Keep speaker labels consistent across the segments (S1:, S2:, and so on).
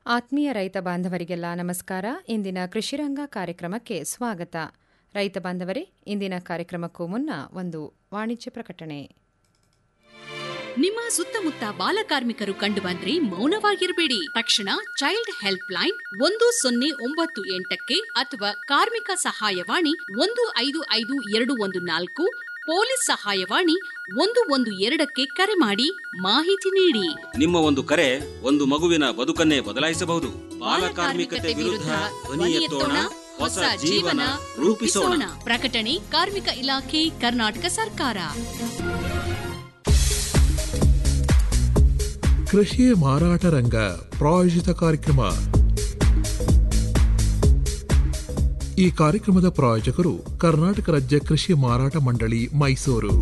S1: ಆತ್ಮೀಯ ರೈತ ಬಾಂಧವರಿಗೆಲ್ಲ ನಮಸ್ಕಾರ ಇಂದಿನ ಕೃಷಿರಂಗ ಕಾರ್ಯಕ್ರಮಕ್ಕೆ ಸ್ವಾಗತ ರೈತ ಬಾಂಧವರೇ ಇಂದಿನ ಕಾರ್ಯಕ್ರಮಕ್ಕೂ ಮುನ್ನ ಒಂದು ವಾಣಿಜ್ಯ ಪ್ರಕಟಣೆ
S2: ನಿಮ್ಮ ಸುತ್ತಮುತ್ತ ಬಾಲಕಾರ್ಮಿಕರು ಕಂಡುಬಂದ್ರೆ ಮೌನವಾಗಿರಬೇಡಿ ತಕ್ಷಣ ಚೈಲ್ಡ್ ಹೆಲ್ಪ್ ಲೈನ್ ಒಂದು ಸೊನ್ನೆ ಒಂಬತ್ತು ಎಂಟಕ್ಕೆ ಅಥವಾ ಕಾರ್ಮಿಕ ಸಹಾಯವಾಣಿ ಒಂದು ಐದು ಐದು ಎರಡು ಒಂದು ನಾಲ್ಕು ಪೊಲೀಸ್ ಸಹಾಯವಾಣಿ ಒಂದು ಒಂದು ಎರಡಕ್ಕೆ ಕರೆ ಮಾಡಿ ಮಾಹಿತಿ ನೀಡಿ
S3: ನಿಮ್ಮ ಒಂದು ಕರೆ ಒಂದು ಮಗುವಿನ ಬದುಕನ್ನೇ ಬದಲಾಯಿಸಬಹುದು ಬಾಲಕಾರ್ಮಿಕತೆ ವಿರುದ್ಧ ಧ್ವನಿ ಎತ್ತೋಣ ಹೊಸ ಜೀವನ ರೂಪಿಸೋಣ
S2: ಪ್ರಕಟಣೆ ಕಾರ್ಮಿಕ ಇಲಾಖೆ ಕರ್ನಾಟಕ ಸರ್ಕಾರ
S4: ಕೃಷಿ ಮಾರಾಟ ರಂಗ ಪ್ರಾಯೋಜಿತ ಕಾರ್ಯಕ್ರಮ ಈ ಕಾರ್ಯಕ್ರಮದ ಪ್ರಾಯೋಜಕರು ಕರ್ನಾಟಕ ರಾಜ್ಯ ಕೃಷಿ ಮಾರಾಟ ಮಂಡಳಿ ಮೈಸೂರು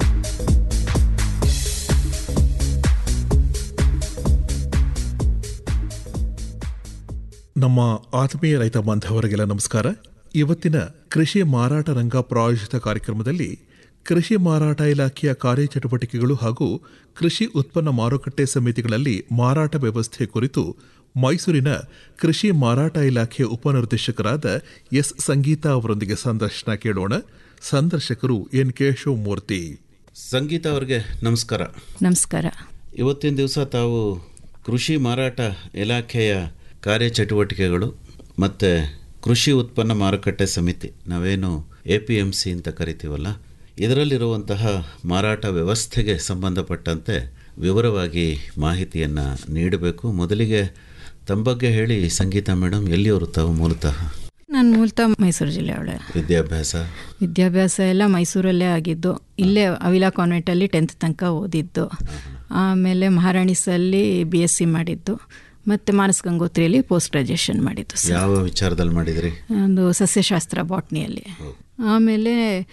S4: ನಮ್ಮ ಆತ್ಮೀಯ ರೈತ ಬಾಂಧವರಿಗೆಲ್ಲ ನಮಸ್ಕಾರ ಇವತ್ತಿನ ಕೃಷಿ ಮಾರಾಟ ರಂಗ ಪ್ರಾಯೋಜಿತ ಕಾರ್ಯಕ್ರಮದಲ್ಲಿ ಕೃಷಿ ಮಾರಾಟ ಇಲಾಖೆಯ ಕಾರ್ಯಚಟುವಟಿಕೆಗಳು ಹಾಗೂ ಕೃಷಿ ಉತ್ಪನ್ನ ಮಾರುಕಟ್ಟೆ ಸಮಿತಿಗಳಲ್ಲಿ ಮಾರಾಟ ವ್ಯವಸ್ಥೆ ಕುರಿತು ಮೈಸೂರಿನ ಕೃಷಿ ಮಾರಾಟ ಇಲಾಖೆಯ ಉಪನಿರ್ದೇಶಕರಾದ ಎಸ್ ಸಂಗೀತಾ ಅವರೊಂದಿಗೆ ಸಂದರ್ಶನ ಕೇಳೋಣ ಸಂದರ್ಶಕರು ಎನ್ ಕೆ ಶಿವಮೂರ್ತಿ
S5: ಸಂಗೀತ ಅವರಿಗೆ ನಮಸ್ಕಾರ
S6: ನಮಸ್ಕಾರ
S5: ಇವತ್ತಿನ ದಿವಸ ತಾವು ಕೃಷಿ ಮಾರಾಟ ಇಲಾಖೆಯ ಕಾರ್ಯಚಟುವಟಿಕೆಗಳು ಮತ್ತು ಕೃಷಿ ಉತ್ಪನ್ನ ಮಾರುಕಟ್ಟೆ ಸಮಿತಿ ನಾವೇನು ಎ ಪಿ ಎಮ್ ಸಿ ಅಂತ ಕರಿತೀವಲ್ಲ ಇದರಲ್ಲಿರುವಂತಹ ಮಾರಾಟ ವ್ಯವಸ್ಥೆಗೆ ಸಂಬಂಧಪಟ್ಟಂತೆ ವಿವರವಾಗಿ ಮಾಹಿತಿಯನ್ನು ನೀಡಬೇಕು ಮೊದಲಿಗೆ ತಮ್ಮ ಬಗ್ಗೆ ಹೇಳಿ ಸಂಗೀತ ಮೇಡಮ್ ಎಲ್ಲಿಯವರು ತಾವು ಮೂಲತಃ
S6: ನಾನು ಮೂಲತಃ ಮೈಸೂರು ಜಿಲ್ಲೆಯವಳೆ
S5: ವಿದ್ಯಾಭ್ಯಾಸ
S6: ವಿದ್ಯಾಭ್ಯಾಸ ಎಲ್ಲ ಮೈಸೂರಲ್ಲೇ ಆಗಿದ್ದು ಇಲ್ಲೇ ಅವಿಲಾ ಕಾನ್ವೆಂಟಲ್ಲಿ ಟೆಂತ್ ತನಕ ಓದಿದ್ದು ಆಮೇಲೆ ಮಹಾರಾಣಿಸಲ್ಲಿ ಬಿ ಎಸ್ ಸಿ ಮಾಡಿದ್ದು ಮತ್ತು ಮಾನಸ ಗಂಗೋತ್ರಿಯಲ್ಲಿ ಪೋಸ್ಟ್ ಗ್ರಾಜುಯೇಷನ್ ಮಾಡಿದ್ದು ಸರ್
S5: ಯಾವ ವಿಚಾರದಲ್ಲಿ ಮಾಡಿದ್ರಿ
S6: ಒಂದು ಸಸ್ಯಶಾಸ್ತ್ರ ಬಾಟ್ನಿಯಲ್ಲಿ ಆಮೇಲೆ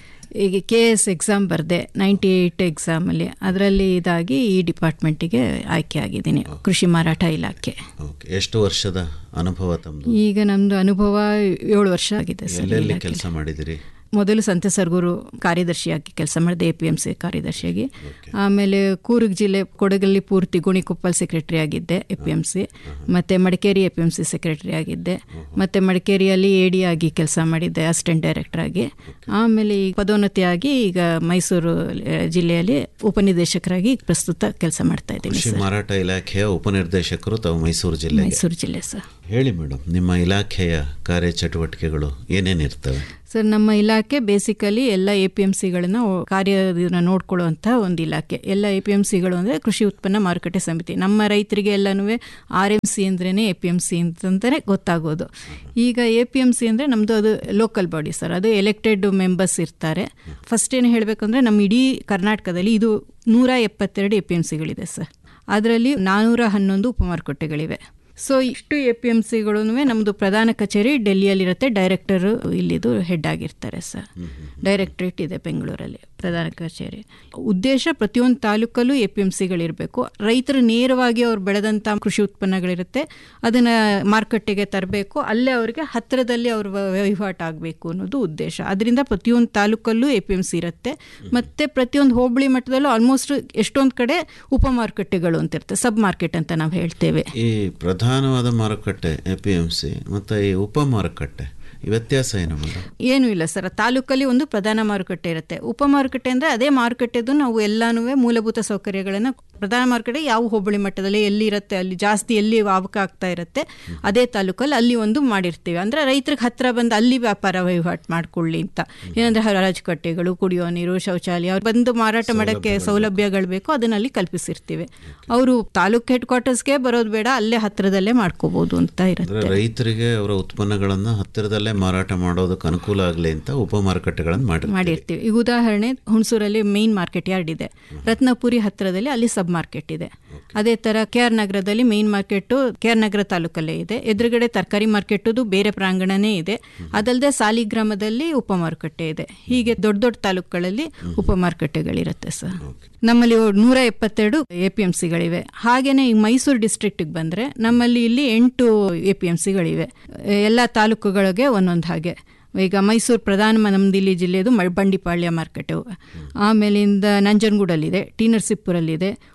S6: ಈಗ ಕೆ ಎಸ್ ಎಕ್ಸಾಮ್ ಬರೆದೆ ನೈಂಟಿ ಏಯ್ಟ್ ಎಕ್ಸಾಮಲ್ಲಿ ಅದರಲ್ಲಿ ಇದಾಗಿ ಈ ಡಿಪಾರ್ಟ್ಮೆಂಟಿಗೆ ಆಯ್ಕೆ ಆಗಿದ್ದೀನಿ ಕೃಷಿ ಮಾರಾಟ ಇಲಾಖೆ
S5: ಓಕೆ ಎಷ್ಟು ವರ್ಷದ ಅನುಭವ ತಮ್ಮದು
S6: ಈಗ ನಮ್ಮದು ಅನುಭವ ಏಳು ವರ್ಷ ಆಗಿದೆ ಸರ್
S5: ಎಲ್ಲೆಲ್ಲಿ
S6: ಇಲಾಖೆಲಿ.
S5: ಕೆಲಸ ಮಾಡಿದಿರಿ
S6: ಮೊದಲು ಸಂತೆ ಸರ್ಗೂರು ಕಾರ್ಯದರ್ಶಿಯಾಗಿ ಕೆಲಸ ಮಾಡಿದೆ ಎ ಪಿ ಎಂ ಸಿ ಕಾರ್ಯದರ್ಶಿಯಾಗಿ ಆಮೇಲೆ ಕೂರ್ಗ್ ಜಿಲ್ಲೆ ಕೊಡಗಲ್ಲಿ ಪೂರ್ತಿ ಗುಣಿಕೊಪ್ಪಲ್ ಸೆಕ್ರೆಟರಿ ಆಗಿದ್ದೆ ಎ ಪಿ ಎಂ ಸಿ ಮತ್ತು Madikeri A P M C secretary ಆಗಿದ್ದೆ ಮತ್ತು ಮಡಿಕೇರಿಯಲ್ಲಿ ಎ ಡಿ ಆಗಿ ಕೆಲಸ ಮಾಡಿದ್ದೆ ಅಸಿಸ್ಟೆಂಟ್ ಡೈರೆಕ್ಟರ್ ಆಗಿ ಆಮೇಲೆ ಈಗ ಪದೋನ್ನತಿಯಾಗಿ ಈಗ ಮೈಸೂರು ಆ, ಜಿಲ್ಲೆಯಲ್ಲಿ ಉಪನಿರ್ದೇಶಕರಾಗಿ ಪ್ರಸ್ತುತ ಕೆಲಸ ಮಾಡ್ತಾ ಇದ್ದೀನಿ
S5: ಕೃಷಿ
S6: ಸರ್
S5: ಮಾರಾಟ ಇಲಾಖೆಯ ಉಪನಿರ್ದೇಶಕರು ತಾವು ಮೈಸೂರು ಜಿಲ್ಲೆಗೆ
S6: ಮೈಸೂರು ಜಿಲ್ಲೆ ಸರ್
S5: ಹೇಳಿ ಮೇಡಮ್ ನಿಮ್ಮ ಇಲಾಖೆಯ ಕಾರ್ಯಚಟುವಟಿಕೆಗಳು ಏನೇನಿರ್ತವೆ
S6: ಸರ್ ನಮ್ಮ ಇಲಾಖೆ ಬೇಸಿಕಲಿ ಎಲ್ಲ ಎ ಪಿ ಎಮ್ ಸಿಗಳನ್ನ ಕಾರ್ಯನ ನೋಡ್ಕೊಳ್ಳುವಂಥ ಒಂದು ಇಲಾಖೆ ಎಲ್ಲ ಎ ಪಿ ಎಮ್ ಸಿಗಳು ಅಂದರೆ ಕೃಷಿ ಉತ್ಪನ್ನ ಮಾರುಕಟ್ಟೆ ಸಮಿತಿ ನಮ್ಮ ರೈತರಿಗೆ ಎಲ್ಲನೂ ಆರ್ ಎಮ್ ಸಿ ಅಂದ್ರೇ ಎ ಪಿ ಎಮ್ ಸಿ ಅಂತಂದರೆ ಗೊತ್ತಾಗೋದು ಈಗ ಎ ಪಿ ಎಮ್ ಸಿ ಅಂದರೆ ನಮ್ಮದು ಅದು ಲೋಕಲ್ ಬಾಡಿ ಸರ್ ಅದು ಎಲೆಕ್ಟೆಡ್ ಮೆಂಬರ್ಸ್ ಇರ್ತಾರೆ ಫಸ್ಟ್ ಏನು ಹೇಳಬೇಕಂದ್ರೆ ನಮ್ಮ ಇಡೀ ಕರ್ನಾಟಕದಲ್ಲಿ ಇದು ನೂರ ಎಪ್ಪತ್ತೆರಡು ಎ ಪಿ ಎಮ್ ಸಿಗಳಿದೆ ಸರ್ ಅದರಲ್ಲಿ ನಾನ್ನೂರ ಹನ್ನೊಂದು ಉಪಮಾರುಕಟ್ಟೆಗಳಿವೆ ಸೊ ಇಷ್ಟು ಎ ಪಿ ಎಮ್ ಸಿಗಳು ನಮ್ಮದು ಪ್ರಧಾನ ಕಚೇರಿ ಡೆಲ್ಲಿಯಲ್ಲಿರುತ್ತೆ ಡೈರೆಕ್ಟರು ಇಲ್ಲಿದು ಹೆಡ್ ಆಗಿರ್ತಾರೆ ಸರ್ ಡೈರೆಕ್ಟ್ರೇಟ್ ಇದೆ ಬೆಂಗಳೂರಲ್ಲಿ ಪ್ರಧಾನ ಕಚೇರಿ ಉದ್ದೇಶ ಪ್ರತಿಯೊಂದು ತಾಲೂಕಲ್ಲೂ ಎ ಪಿ ಎಮ್ ಸಿಗಳಿರಬೇಕು ರೈತರು ನೇರವಾಗಿ ಅವ್ರು ಬೆಳೆದಂಥ ಕೃಷಿ ಉತ್ಪನ್ನಗಳಿರುತ್ತೆ ಅದನ್ನು ಮಾರುಕಟ್ಟೆಗೆ ತರಬೇಕು ಅಲ್ಲೇ ಅವರಿಗೆ ಹತ್ತಿರದಲ್ಲಿ ಅವ್ರ ವಹಿವಾಟು ಆಗಬೇಕು ಅನ್ನೋದು ಉದ್ದೇಶ ಅದರಿಂದ ಪ್ರತಿಯೊಂದು ತಾಲೂಕಲ್ಲೂ ಎ ಪಿ ಎಮ್ ಸಿ ಇರುತ್ತೆ ಮತ್ತು ಪ್ರತಿಯೊಂದು ಹೋಬಳಿ ಮಟ್ಟದಲ್ಲೂ ಆಲ್ಮೋಸ್ಟ್ ಎಷ್ಟೊಂದು ಕಡೆ ಉಪ ಮಾರುಕಟ್ಟೆಗಳು ಅಂತ ಇರುತ್ತೆ ಸಬ್ ಮಾರ್ಕೆಟ್ ಅಂತ ನಾವು ಹೇಳ್ತೇವೆ
S5: ಈ ಪ್ರಧಾನವಾದ ಮಾರುಕಟ್ಟೆ ಎ ಪಿ ಎಂ ಸಿ ಮತ್ತು ಈ ಉಪ ಮಾರುಕಟ್ಟೆ ಈ ವ್ಯತ್ಯಾಸ ಏನು ಮೇಡಮ್
S6: ಏನೂ ಇಲ್ಲ ಸರ್ ತಾಲೂಕಲ್ಲಿ ಒಂದು ಪ್ರಧಾನ ಮಾರುಕಟ್ಟೆ ಇರುತ್ತೆ ಉಪ ಮಾರುಕಟ್ಟೆ ಅಂದರೆ ಅದೇ ಮಾರುಕಟ್ಟೆದು ನಾವು ಎಲ್ಲಾನು ಮೂಲಭೂತ ಸೌಕರ್ಯಗಳನ್ನು ಪ್ರಧಾನ ಮಾರುಕಟ್ಟೆ ಯಾವ ಹೋಬಳಿ ಮಟ್ಟದಲ್ಲಿ ಎಲ್ಲಿ ಇರುತ್ತೆ ಅಲ್ಲಿ ಜಾಸ್ತಿ ಎಲ್ಲಿ ವಾವಕ ಆಗ್ತಾ ಇರುತ್ತೆ ಅದೇ ತಾಲೂಕಲ್ಲಿ ಅಲ್ಲಿ ಒಂದು ಮಾಡಿರ್ತೀವಿ ಅಂದರೆ ರೈತರಿಗೆ ಹತ್ತಿರ ಬಂದು ಅಲ್ಲಿ ವ್ಯಾಪಾರ ವಹಿವಾಟು ಮಾಡ್ಕೊಳ್ಳಿ ಅಂತ ಏನಂದರೆ ಹರಾಜು ಕಟ್ಟೆಗಳು ಕುಡಿಯೋ ನೀರು ಶೌಚಾಲಯ ಅವ್ರು ಬಂದು ಮಾರಾಟ ಮಾಡೋಕ್ಕೆ ಸೌಲಭ್ಯಗಳು ಬೇಕು ಅದನ್ನ ಅಲ್ಲಿ ಕಲ್ಪಿಸಿರ್ತೀವಿ ಅವರು ತಾಲೂಕು ಹೆಡ್ ಕ್ವಾರ್ಟರ್ಸ್ಗೆ ಬರೋದು ಬೇಡ ಅಲ್ಲೇ ಹತ್ತಿರದಲ್ಲೇ ಮಾಡ್ಕೋಬೋದು ಅಂತ
S5: ಅಂದರೆ
S6: ಇರುತ್ತೆ
S5: ರೈತರಿಗೆ ಅವರ ಉತ್ಪನ್ನಗಳನ್ನು ಹತ್ತಿರದಲ್ಲೇ ಮಾರಾಟ ಮಾಡೋದಕ್ಕೆ ಅನುಕೂಲ ಆಗಲಿ ಅಂತ ಉಪ ಮಾರುಕಟ್ಟೆಗಳನ್ನು ಮಾಡಿ
S6: ಮಾಡಿರ್ತೀವಿ ಈಗ ಉದಾಹರಣೆ ಹುಣಸೂರಲ್ಲಿ ಮೇನ್ ಮಾರ್ಕೆಟ್ ಯಾರ್ಡ್ ಇದೆ ರತ್ನಪುರಿ ಹತ್ತಿರದಲ್ಲಿ ಅಲ್ಲಿ ಸಬ್ ಮಾರ್ಕೆಟ್ ಇದೆ ಅದೇ ತರ ಕೆ ಆರ್ ನಗರದಲ್ಲಿ main market K R Nagar ತಾಲೂಕಲ್ಲೇ ಇದೆ ಎದುರುಗಡೆ ತರಕಾರಿ ಮಾರ್ಕೆಟದು ಬೇರೆ ಪ್ರಾಂಗಣನೇ ಇದೆ ಅದಲ್ಲದೆ ಸಾಲಿಗ್ರಾಮದಲ್ಲಿ ಉಪ ಮಾರುಕಟ್ಟೆ ಇದೆ ಹೀಗೆ ದೊಡ್ಡ ದೊಡ್ಡ ತಾಲೂಕುಗಳಲ್ಲಿ ಉಪ ಮಾರುಕಟ್ಟೆಗಳಿರುತ್ತೆ ಸರ್ ನಮ್ಮಲ್ಲಿ ನೂರ ಎಪ್ಪತ್ತೆರಡು ಎ ಪಿ ಎಂ ಸಿಗಳಿವೆ ಹಾಗೇನೆ ಈಗ ಮೈಸೂರು ಡಿಸ್ಟ್ರಿಕ್ಟಿಗೆ ಬಂದರೆ ನಮ್ಮಲ್ಲಿ ಇಲ್ಲಿ ಎಂಟು ಎ ಪಿ ಎಂ ಸಿಗಳಿವೆ ಎಲ್ಲ ತಾಲೂಕುಗಳಿಗೆ ಒಂದೊಂದು ಹಾಗೆ ಈಗ ಮೈಸೂರು ಪ್ರಧಾನ ನಮ್ದು ಇಲ್ಲಿ ಜಿಲ್ಲೆದು ಮ ಬಂಡಿಪಾಳ್ಯ ಮಾರ್ಕೆಟು ಆಮೇಲಿಂದ ನಂಜನಗೂಡಲ್ಲಿದೆ ಟಿ ನರಸೀಪುರಲ್ಲಿದೆ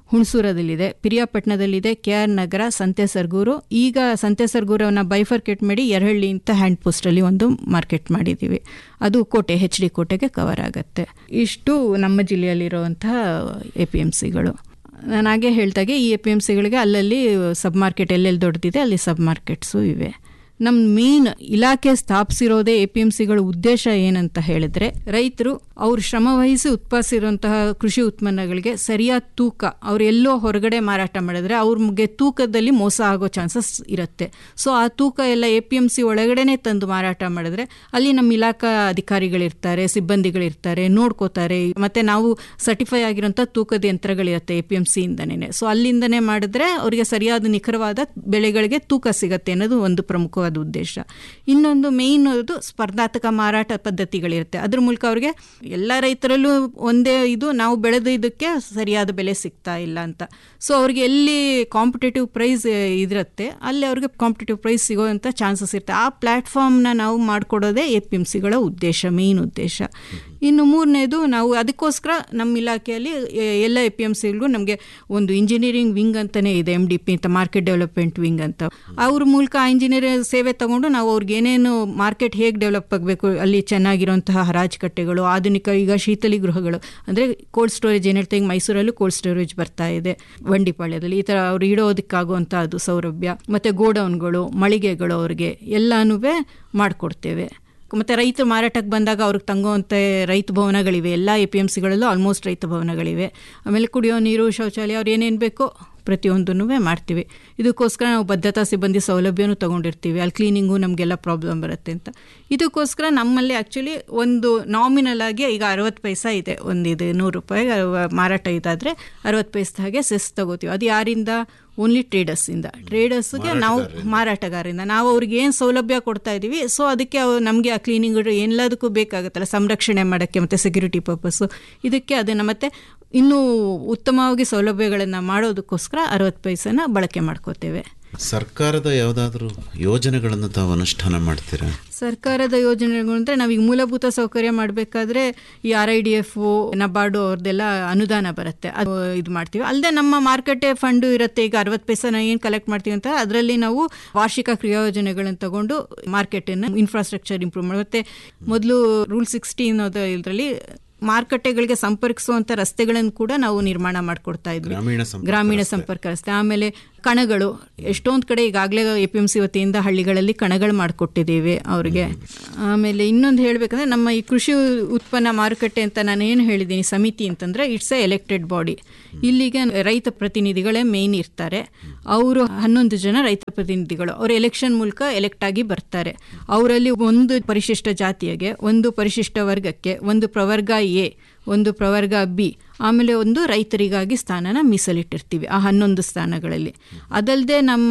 S6: ಹುಣಸೂರದಲ್ಲಿದೆ ಪಿರಿಯಾಪಟ್ಟಣದಲ್ಲಿದೆ ಕೆ ಆರ್ ನಗರ ಸಂತೆ ಸರ್ಗೂರು ಈಗ ಸಂತೆ ಸರ್ಗೂರವನ್ನು ಬೈಫರ್ಕೆಟ್ ಮಾಡಿ ಎರಹಳ್ಳಿ ಅಂತ ಹ್ಯಾಂಡ್ ಪೋಸ್ಟಲ್ಲಿ ಒಂದು ಮಾರ್ಕೆಟ್ ಮಾಡಿದ್ದೀವಿ ಅದು ಕೋಟೆ ಹೆಚ್ ಡಿ ಕೋಟೆಗೆ ಕವರ್ ಆಗುತ್ತೆ ಇಷ್ಟು ನಮ್ಮ ಜಿಲ್ಲೆಯಲ್ಲಿರುವಂತಹ ಎ ಪಿ ಎಮ್ ಸಿಗಳು ನಾನು ಹಾಗೆ ಹೇಳ್ದಾಗೆ ಈ ಎ ಪಿ ಎಮ್ ಸಿಗಳಿಗೆ ಅಲ್ಲಲ್ಲಿ ಸಬ್ ಮಾರ್ಕೆಟ್ ಎಲ್ಲೆಲ್ಲಿ ದೊಡ್ಡದಿದೆ ಅಲ್ಲಿ ಸಬ್ ಮಾರ್ಕೆಟ್ಸು ಇವೆ ನಮ್ಮ ಮೇನ್ ಇಲಾಖೆ ಸ್ಥಾಪಿಸಿರೋದೇ ಎ ಪಿ ಎಮ್ ಸಿಗಳ ಉದ್ದೇಶ ಏನಂತ ಹೇಳಿದ್ರೆ ರೈತರು ಅವ್ರು ಶ್ರಮವಹಿಸಿ ಉತ್ಪಾದಿಸಿರುವಂತಹ ಕೃಷಿ ಉತ್ಪನ್ನಗಳಿಗೆ ಸರಿಯಾದ ತೂಕ ಅವ್ರು ಎಲ್ಲೋ ಹೊರಗಡೆ ಮಾರಾಟ ಮಾಡಿದ್ರೆ ಅವ್ರಿಗೆ ತೂಕದಲ್ಲಿ ಮೋಸ ಆಗೋ ಚಾನ್ಸಸ್ ಇರುತ್ತೆ ಸೊ ಆ ತೂಕ ಎಲ್ಲ ಎ ಪಿ ಎಮ್ ಸಿ ಒಳಗಡೆನೆ ತಂದು ಮಾರಾಟ ಮಾಡಿದ್ರೆ ಅಲ್ಲಿ ನಮ್ಮ ಇಲಾಖಾ ಅಧಿಕಾರಿಗಳಿರ್ತಾರೆ ಸಿಬ್ಬಂದಿಗಳಿರ್ತಾರೆ ನೋಡ್ಕೋತಾರೆ ಮತ್ತೆ ನಾವು ಸರ್ಟಿಫೈ ಆಗಿರೋಂಥ ತೂಕದ ಯಂತ್ರಗಳಿರುತ್ತೆ ಎ ಪಿ ಎಮ್ ಸಿಯಿಂದನೇ ಸೊ ಅಲ್ಲಿಂದನೇ ಮಾಡಿದ್ರೆ ಅವರಿಗೆ ಸರಿಯಾದ ನಿಖರವಾದ ಬೆಳೆಗಳಿಗೆ ತೂಕ ಸಿಗತ್ತೆ ಅನ್ನೋದು ಒಂದು ಪ್ರಮುಖವಾದ ಉದ್ದೇಶ ಇನ್ನೊಂದು ಮೇಯ್ನ್ ಅದು ಸ್ಪರ್ಧಾತ್ಮಕ ಮಾರಾಟ ಪದ್ಧತಿಗಳಿರುತ್ತೆ ಅದ್ರ ಮೂಲಕ ಅವ್ರಿಗೆ ಎಲ್ಲ ರೈತರಲ್ಲೂ ಒಂದೇ ಇದು ನಾವು ಬೆಳೆದ ಇದಕ್ಕೆ ಸರಿಯಾದ ಬೆಲೆ ಸಿಗ್ತಾ ಇಲ್ಲ ಅಂತ ಸೊ ಅವ್ರಿಗೆ ಎಲ್ಲಿ ಕಾಂಪಿಟೇಟಿವ್ ಪ್ರೈಸ್ ಇರುತ್ತೆ ಅಲ್ಲಿ ಅವ್ರಿಗೆ ಕಾಂಪಿಟೇಟಿವ್ ಪ್ರೈಸ್ ಸಿಗೋವಂಥ ಚಾನ್ಸಸ್ ಇರುತ್ತೆ ಆ ಪ್ಲ್ಯಾಟ್ಫಾರ್ಮ್ನ ನಾವು ಮಾಡಿಕೊಡೋದೇ ಎ ಪಿ ಎಮ್ ಸಿಗಳ ಉದ್ದೇಶ ಮೇಯ್ನ್ ಉದ್ದೇಶ ಇನ್ನು ಮೂರನೇದು ನಾವು ಅದಕ್ಕೋಸ್ಕರ ನಮ್ಮ ಇಲಾಖೆಯಲ್ಲಿ ಎ- ಎಲ್ಲ ಎ ಪಿ ಎಮ್ ಸಿಗಳಿಗೂ ನಮಗೆ ಒಂದು ಇಂಜಿನಿಯರಿಂಗ್ ವಿಂಗ್ ಅಂತಲೇ ಇದೆ ಎಮ್ ಡಿ ಪಿ ಅಂತ ಮಾರ್ಕೆಟ್ ಡೆವಲಪ್ಮೆಂಟ್ ವಿಂಗ್ ಅಂತ ಅವ್ರ ಮೂಲಕ ಆ ಇಂಜಿನಿಯರ್ ಸೇವೆ ತಗೊಂಡು ನಾವು ಅವ್ರಿಗೆ ಏನೇನು ಮಾರ್ಕೆಟ್ ಹೇಗೆ ಡೆವಲಪ್ ಆಗಬೇಕು ಅಲ್ಲಿ ಚೆನ್ನಾಗಿರುವಂತಹ ಹರಾಜು ಕಟ್ಟೆಗಳು ಆಧುನಿಕ ಈಗ ಶೀತಲಿ ಗೃಹಗಳು ಅಂದರೆ ಕೋಲ್ಡ್ ಸ್ಟೋರೇಜ್ ಏನು ಹೇಳ್ತೀವಿ ಮೈಸೂರಲ್ಲೂ ಕೋಲ್ಡ್ ಸ್ಟೋರೇಜ್ ಬರ್ತಾ ಇದೆ ಬಂಡಿಪಾಳ್ಯದಲ್ಲಿ ಈ ಥರ ಅವ್ರು ಇಡೋದಕ್ಕಾಗುವಂಥ ಅದು ಸೌಲಭ್ಯ ಮತ್ತು ಗೋಡೌನ್ಗಳು ಮಳಿಗೆಗಳು ಅವ್ರಿಗೆ ಎಲ್ಲನೂ ಮಾಡಿಕೊಡ್ತೇವೆ ಮತ್ತು ರೈತರು ಮಾರಾಟಕ್ಕೆ ಬಂದಾಗ ಅವ್ರಿಗೆ ತಂಗುವಂಥ ರೈತ ಭವನಗಳಿವೆ ಎಲ್ಲ ಎ ಪಿ ಎಮ್ ಸಿಗಳಲ್ಲೂ ಆಲ್ಮೋಸ್ಟ್ ರೈತ ಭವನಗಳಿವೆ ಆಮೇಲೆ ಕುಡಿಯೋ ನೀರು ಶೌಚಾಲಯ ಅವ್ರು ಏನೇನು ಬೇಕೋ ಪ್ರತಿಯೊಂದನ್ನು ಮಾಡ್ತೀವಿ ಇದಕ್ಕೋಸ್ಕರ ನಾವು ಭದ್ರತಾ ಸಿಬ್ಬಂದಿ ಸೌಲಭ್ಯನೂ ತೊಗೊಂಡಿರ್ತೀವಿ ಅಲ್ಲಿ ಕ್ಲೀನಿಂಗು ನಮಗೆಲ್ಲ ಪ್ರಾಬ್ಲಮ್ ಬರುತ್ತೆ ಅಂತ ಇದಕ್ಕೋಸ್ಕರ ನಮ್ಮಲ್ಲಿ ಆ್ಯಕ್ಚುಲಿ ಒಂದು ನಾಮಿನಲ್ ಆಗಿ ಈಗ ಅರವತ್ತು ಪೈಸಾ ಇದೆ ಒಂದು ಇದು ನೂರು ರೂಪಾಯಿ ಅವ- ಮಾರಾಟ ಇದಾದರೆ ಅರವತ್ತು ಪೈಸದ ಹಾಗೆ ಸೆಸ್ ತಗೋತೀವಿ ಅದು ಯಾರಿಂದ ಓನ್ಲಿ ಟ್ರೇಡರ್ಸಿಂದ ಟ್ರೇಡರ್ಸ್ಗೆ ನಾವು ಮಾರಾಟಗಾರರಿಂದ ನಾವು ಅವ್ರಿಗೆ ಏನು ಸೌಲಭ್ಯ ಕೊಡ್ತಾ ಇದ್ದೀವಿ ಸೊ ಅದಕ್ಕೆ ಅವು ನಮಗೆ ಆ ಕ್ಲೀನಿಂಗ್ ಎಲ್ಲದಕ್ಕೂ ಬೇಕಾಗುತ್ತಲ್ಲ ಸಂರಕ್ಷಣೆ ಮಾಡೋಕ್ಕೆ ಮತ್ತು ಸೆಕ್ಯೂರಿಟಿ ಪರ್ಪಸ್ಸು ಇದಕ್ಕೆ ಅದನ್ನು ಮತ್ತು ಇನ್ನೂ ಉತ್ತಮವಾಗಿ ಸೌಲಭ್ಯಗಳನ್ನು ಮಾಡೋದಕ್ಕೋಸ್ಕರ ಅರವತ್ತು ಪೈಸನ ಬಳಕೆ ಮಾಡ್ಕೋತೇವೆ
S5: ಸರ್ಕಾರದ ಯಾವುದಾದ್ರೂ ಯೋಜನೆಗಳನ್ನು ತಾವು ಅನುಷ್ಠಾನ ಮಾಡ್ತೀರಾ
S6: ಸರ್ಕಾರದ ಯೋಜನೆಗಳು ಅಂದರೆ ನಾವೀಗ ಮೂಲಭೂತ ಸೌಕರ್ಯ ಮಾಡಬೇಕಾದ್ರೆ ಈ R I D F NABARD ಅವ್ರದ್ದೆಲ್ಲ ಅನುದಾನ ಬರುತ್ತೆ ಅದು ಇದು ಮಾಡ್ತೀವಿ ಅಲ್ಲದೆ ನಮ್ಮ ಮಾರ್ಕೆಟೇ ಫಂಡು ಇರುತ್ತೆ ಈಗ ಅರವತ್ತು ಪೈಸೆ ನಾವು ಏನು ಕಲೆಕ್ಟ್ ಮಾಡ್ತೀವಿ ಅಂತ ಅದರಲ್ಲಿ ನಾವು ವಾರ್ಷಿಕ ಕ್ರಿಯೋಜನೆಗಳನ್ನು ತಗೊಂಡು ಮಾರ್ಕೆಟನ್ನು ಇನ್ಫ್ರಾಸ್ಟ್ರಕ್ಚರ್ ಇಂಪ್ರೂವ್ ಮಾಡಿ ಮತ್ತೆ ಮೊದಲು ರೂಲ್ ಸಿಕ್ಸ್ಟೀನ್ ಇದರಲ್ಲಿ ಮಾರುಕಟ್ಟೆಗಳಿಗೆ ಸಂಪರ್ಕಿಸುವಂಥ ರಸ್ತೆಗಳನ್ನು ಕೂಡ ನಾವು ನಿರ್ಮಾಣ ಮಾಡಿಕೊಡ್ತಾ ಇದ್ವಿ
S5: ಗ್ರಾಮೀಣ ಸಂಪರ್ಕ
S6: ಗ್ರಾಮೀಣ ಸಂಪರ್ಕ ರಸ್ತೆ ಆಮೇಲೆ ಕಣಗಳು ಎಷ್ಟೊಂದು ಕಡೆ ಈಗಾಗಲೇ ಎ ಪಿ ಎಮ್ ಸಿ ವತಿಯಿಂದ ಹಳ್ಳಿಗಳಲ್ಲಿ ಕಣಗಳು ಮಾಡಿಕೊಟ್ಟಿದ್ದೀವಿ ಅವ್ರಿಗೆ ಆಮೇಲೆ ಇನ್ನೊಂದು ಹೇಳಬೇಕಂದ್ರೆ ನಮ್ಮ ಈ ಕೃಷಿ ಉತ್ಪನ್ನ ಮಾರುಕಟ್ಟೆ ಅಂತ ನಾನು ಏನು ಹೇಳಿದ್ದೀನಿ ಸಮಿತಿ ಅಂತಂದರೆ ಇಟ್ಸ್ ಎ ಎಲೆಕ್ಟೆಡ್ ಬಾಡಿ ಇಲ್ಲಿಗೆ ರೈತ ಪ್ರತಿನಿಧಿಗಳೇ ಮೇಯ್ನ್ ಇರ್ತಾರೆ ಅವರು ಹನ್ನೊಂದು ಜನ ರೈತ ಪ್ರತಿನಿಧಿಗಳು ಅವರು ಎಲೆಕ್ಷನ್ ಮೂಲಕ ಎಲೆಕ್ಟ್ ಆಗಿ ಬರ್ತಾರೆ ಅವರಲ್ಲಿ ಒಂದು ಪರಿಶಿಷ್ಟ ಜಾತಿಯಗೆ ಒಂದು ಪರಿಶಿಷ್ಟ ವರ್ಗಕ್ಕೆ ಒಂದು ಪ್ರವರ್ಗ ಎ ಒಂದು ಪ್ರವರ್ಗ ಬಿ ಆಮೇಲೆ ಒಂದು ರೈತರಿಗಾಗಿ ಸ್ಥಾನನ ಮೀಸಲಿಟ್ಟಿರ್ತೀವಿ ಆ ಹನ್ನೊಂದು ಸ್ಥಾನಗಳಲ್ಲಿ ಅದಲ್ಲದೆ ನಮ್ಮ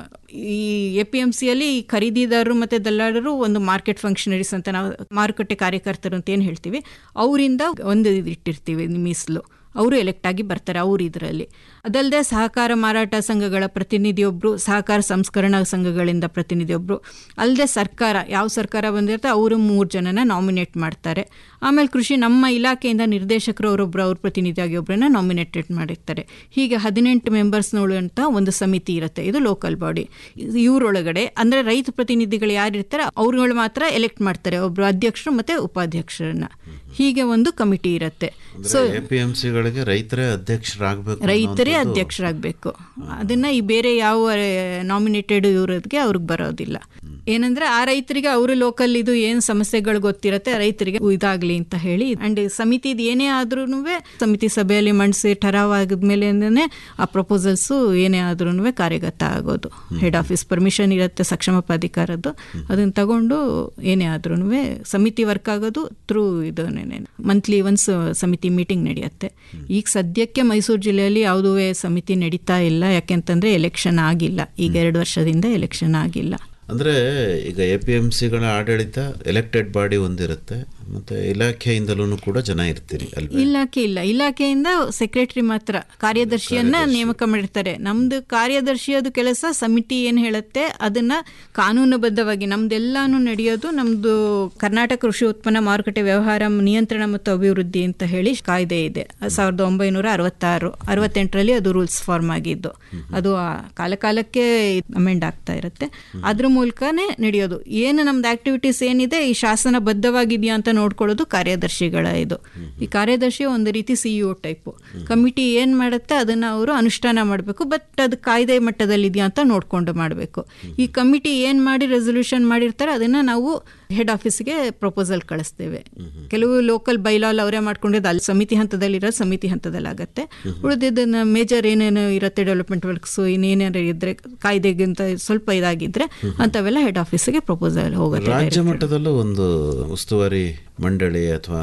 S6: ಈ ಎ ಪಿ ಎಮ್ ಸಿಯಲ್ಲಿ ಈ ಖರೀದಿದಾರರು ಮತ್ತು ದಲ್ಲಾಳರು ಒಂದು ಮಾರ್ಕೆಟ್ ಫಂಕ್ಷನರೀಸ್ ಅಂತ ನಾವು ಮಾರುಕಟ್ಟೆ ಕಾರ್ಯಕರ್ತರು ಅಂತ ಏನು ಹೇಳ್ತೀವಿ ಅವರಿಂದ ಒಂದು ಇದು ಇಟ್ಟಿರ್ತೀವಿ ಮೀಸಲು ಅವರು ಎಲೆಕ್ಟ್ ಆಗಿ ಬರ್ತಾರೆ ಅವ್ರ ಇದರಲ್ಲಿ ಅದಲ್ಲದೆ ಸಹಕಾರ ಮಾರಾಟ ಸಂಘಗಳ ಪ್ರತಿನಿಧಿಯೊಬ್ಬರು ಸಹಕಾರ ಸಂಸ್ಕರಣಾ ಸಂಘಗಳಿಂದ ಪ್ರತಿನಿಧಿಯೊಬ್ಬರು ಅಲ್ಲದೆ ಸರ್ಕಾರ ಯಾವ ಸರ್ಕಾರ ಬಂದಿರುತ್ತೆ ಅವರು ಮೂರು ಜನನ ನಾಮಿನೇಟ್ ಮಾಡ್ತಾರೆ ಆಮೇಲೆ ಕೃಷಿ ನಮ್ಮ ಇಲಾಖೆಯಿಂದ ನಿರ್ದೇಶಕರು ಅವರೊಬ್ಬರು ಅವ್ರ ಪ್ರತಿನಿಧಿಯಾಗಿ ಒಬ್ಬರನ್ನ ನಾಮಿನೇಟೆಡ್ ಮಾಡಿರ್ತಾರೆ ಹೀಗೆ ಹದಿನೆಂಟು ಮೆಂಬರ್ಸ್ನೋಳು ಅಂತ ಒಂದು ಸಮಿತಿ ಇರುತ್ತೆ ಇದು ಲೋಕಲ್ ಬಾಡಿ ಇವರೊಳಗಡೆ ಅಂದರೆ ರೈತ ಪ್ರತಿನಿಧಿಗಳು ಯಾರಿರ್ತಾರೆ ಅವ್ರುಗಳು ಮಾತ್ರ ಎಲೆಕ್ಟ್ ಮಾಡ್ತಾರೆ ಒಬ್ಬರು ಅಧ್ಯಕ್ಷರು ಮತ್ತು ಉಪಾಧ್ಯಕ್ಷರನ್ನ ಹೀಗೆ ಒಂದು ಕಮಿಟಿ ಇರುತ್ತೆ ಸೊ
S5: ಎ ಪಿ ಎಂ ಸಿಗಳಿಗೆ ರೈತರೇ ಅಧ್ಯಕ್ಷರಾಗಬೇಕು
S6: ರೈತರೇ ಅಧ್ಯಕ್ಷರಾಗಬೇಕು ಅದನ್ನ ಈ ಬೇರೆ ಯಾವ ನಾಮಿನೇಟೆಡ್ ಇರೋದಕ್ಕೆ ಅವ್ರಿಗೆ ಬರೋದಿಲ್ಲ ಏನಂದ್ರೆ ಆ ರೈತರಿಗೆ ಅವರು ಲೋಕಲ್ ಇದು ಏನು ಸಮಸ್ಯೆಗಳು ಗೊತ್ತಿರತ್ತೆ ರೈತರಿಗೆ ಇದಾಗ್ಲಿ ಅಂತ ಹೇಳಿ ಅಂಡ್ ಸಮಿತಿದು ಏನೇ ಆದ್ರೂ ಸಮಿತಿ ಸಭೆಯಲ್ಲಿ ಮಂಡಿಸಿ ಠರಾವ್ ಆಗಿದ್ಮೇಲೆ ಆ ಪ್ರಪೋಸಲ್ಸ್ ಏನೇ ಆದ್ರೂ ಕಾರ್ಯಗತ ಆಗೋದು ಹೆಡ್ ಆಫೀಸ್ ಪರ್ಮಿಷನ್ ಇರುತ್ತೆ ಸಕ್ಷಮ ಪ್ರಾಧಿಕಾರದ್ದು ಅದನ್ನ ತಗೊಂಡು ಏನೇ ಆದ್ರೂ ಸಮಿತಿ ವರ್ಕ್ ಆಗೋದು ಥ್ರೂ ಇದು ಮಂತ್ಲಿ ಒನ್ಸ್ ಸಮಿತಿ ಮೀಟಿಂಗ್ ನಡೆಯುತ್ತೆ ಈಗ ಸದ್ಯಕ್ಕೆ ಮೈಸೂರು ಜಿಲ್ಲೆಯಲ್ಲಿ ಯಾವುದೂ ಸಮಿತಿ ನಡೀತಾ ಇಲ್ಲ ಯಾಕೆಂತಂದ್ರೆ ಎಲೆಕ್ಷನ್ ಆಗಿಲ್ಲ ಈಗ ಎರಡು ವರ್ಷದಿಂದ ಎಲೆಕ್ಷನ್ ಆಗಿಲ್ಲ
S5: ಅಂದರೆ ಈಗ ಎ ಪಿ ಎಂ ಸಿಗಳ ಆಡಳಿತ ಎಲೆಕ್ಟೆಡ್ ಬಾಡಿ ಒಂದಿರುತ್ತೆ ಮತ್ತೆ ಇಲಾಖೆಯಿಂದಲೂ ಕೂಡ ಜನ ಇರ್ತೀರಿ ಅಲ್ವೇ
S6: ಇಲಾಖೆ ಇಲ್ಲ ಇಲಾಖೆಯಿಂದ ಸೆಕ್ರೆಟರಿ ಮಾತ್ರ ಕಾರ್ಯದರ್ಶಿಯನ್ನ ನೇಮಕ ಮಾಡಿರ್ತಾರೆ ನಮ್ದು ಕಾರ್ಯದರ್ಶಿಯದು ಕೆಲಸ ಸಮಿತಿ ಏನು ಹೇಳುತ್ತೆ ಅದನ್ನ ಕಾನೂನುಬದ್ಧವಾಗಿ ನಮ್ದೆಲ್ಲಾನು ನಡೆಯೋದು ನಮ್ದು ಕರ್ನಾಟಕ ಕೃಷಿ ಉತ್ಪನ್ನ ಮಾರುಕಟ್ಟೆ ವ್ಯವಹಾರ ನಿಯಂತ್ರಣ ಮತ್ತು ಅಭಿವೃದ್ಧಿ ಅಂತ ಹೇಳಿ ಕಾಯ್ದೆ ಇದೆ ಸಾವಿರದ ಒಂಬೈನೂರ ಅರವತ್ತಾರು ಅರವತ್ತೆಂಟರಲ್ಲಿ ಅದು ರೂಲ್ಸ್ ಫಾರ್ಮ್ ಆಗಿದ್ದು ಅದು ಆ ಕಾಲ ಕಾಲಕ್ಕೆ ಅಮೆಂಡ್ ಆಗ್ತಾ ಇರುತ್ತೆ ಅದ್ರ ಮೂಲಕನೇ ನಡೆಯೋದು ಏನು ನಮ್ದು ಆಕ್ಟಿವಿಟೀಸ್ ಏನಿದೆ ಈ ಶಾಸನ ಬದ್ಧವಾಗಿದೆಯಾ ಅಂತ ನೋಡ್ಕೊಳ್ಳೋದು ಕಾರ್ಯದರ್ಶಿಗಳ ಇದು ಈ ಕಾರ್ಯದರ್ಶಿ ಒಂದು ರೀತಿ ಸಿಇಒ ಟೈಪು ಕಮಿಟಿ ಏನು ಮಾಡುತ್ತೆ ಅದನ್ನು ಅವರು ಅನುಷ್ಠಾನ ಮಾಡಬೇಕು ಬಟ್ ಅದು ಕಾಯ್ದೆ ಮಟ್ಟದಲ್ಲಿ ಇದೆಯಾ ಅಂತ ನೋಡಿಕೊಂಡು ಮಾಡಬೇಕು ಈ ಕಮಿಟಿ ಏನು ಮಾಡಿ ರೆಸೊಲ್ಯೂಷನ್ ಮಾಡಿರ್ತಾರೆ ಅದನ್ನು ನಾವು ಹೆಡ್ ಆಫೀಸ್ಗೆ ಪ್ರಪೋಸಲ್ ಕಳಿಸ್ತೇವೆ ಕೆಲವು ಲೋಕಲ್ ಬೈಲಾಲ್ ಅವರೇ ಮಾಡ್ಕೊಂಡಿದ್ದು ಅಲ್ಲಿ ಸಮಿತಿ ಹಂತದಲ್ಲಿರೋ ಸಮಿತಿ ಹಂತದಲ್ಲಿ ಆಗುತ್ತೆ ಉಳಿದಿದ್ದನ್ನು ಮೇಜರ್ ಏನೇನು ಇರುತ್ತೆ ಡೆವಲಪ್ಮೆಂಟ್ ವರ್ಕ್ಸು ಇನ್ನೇನಾರು ಇದ್ರೆ ಕಾಯ್ದೆಗಿಂತ ಸ್ವಲ್ಪ ಇದಾಗಿದ್ರೆ ಅಂಥವೆಲ್ಲ ಹೆಡ್ ಆಫೀಸ್ಗೆ ಪ್ರಪೋಸಲ್ ಹೋಗುತ್ತೆ
S5: ರಾಜ್ಯ ಮಟ್ಟದಲ್ಲೂ ಒಂದು ಉಸ್ತುವಾರಿ ಮಂಡಳಿ ಅಥವಾ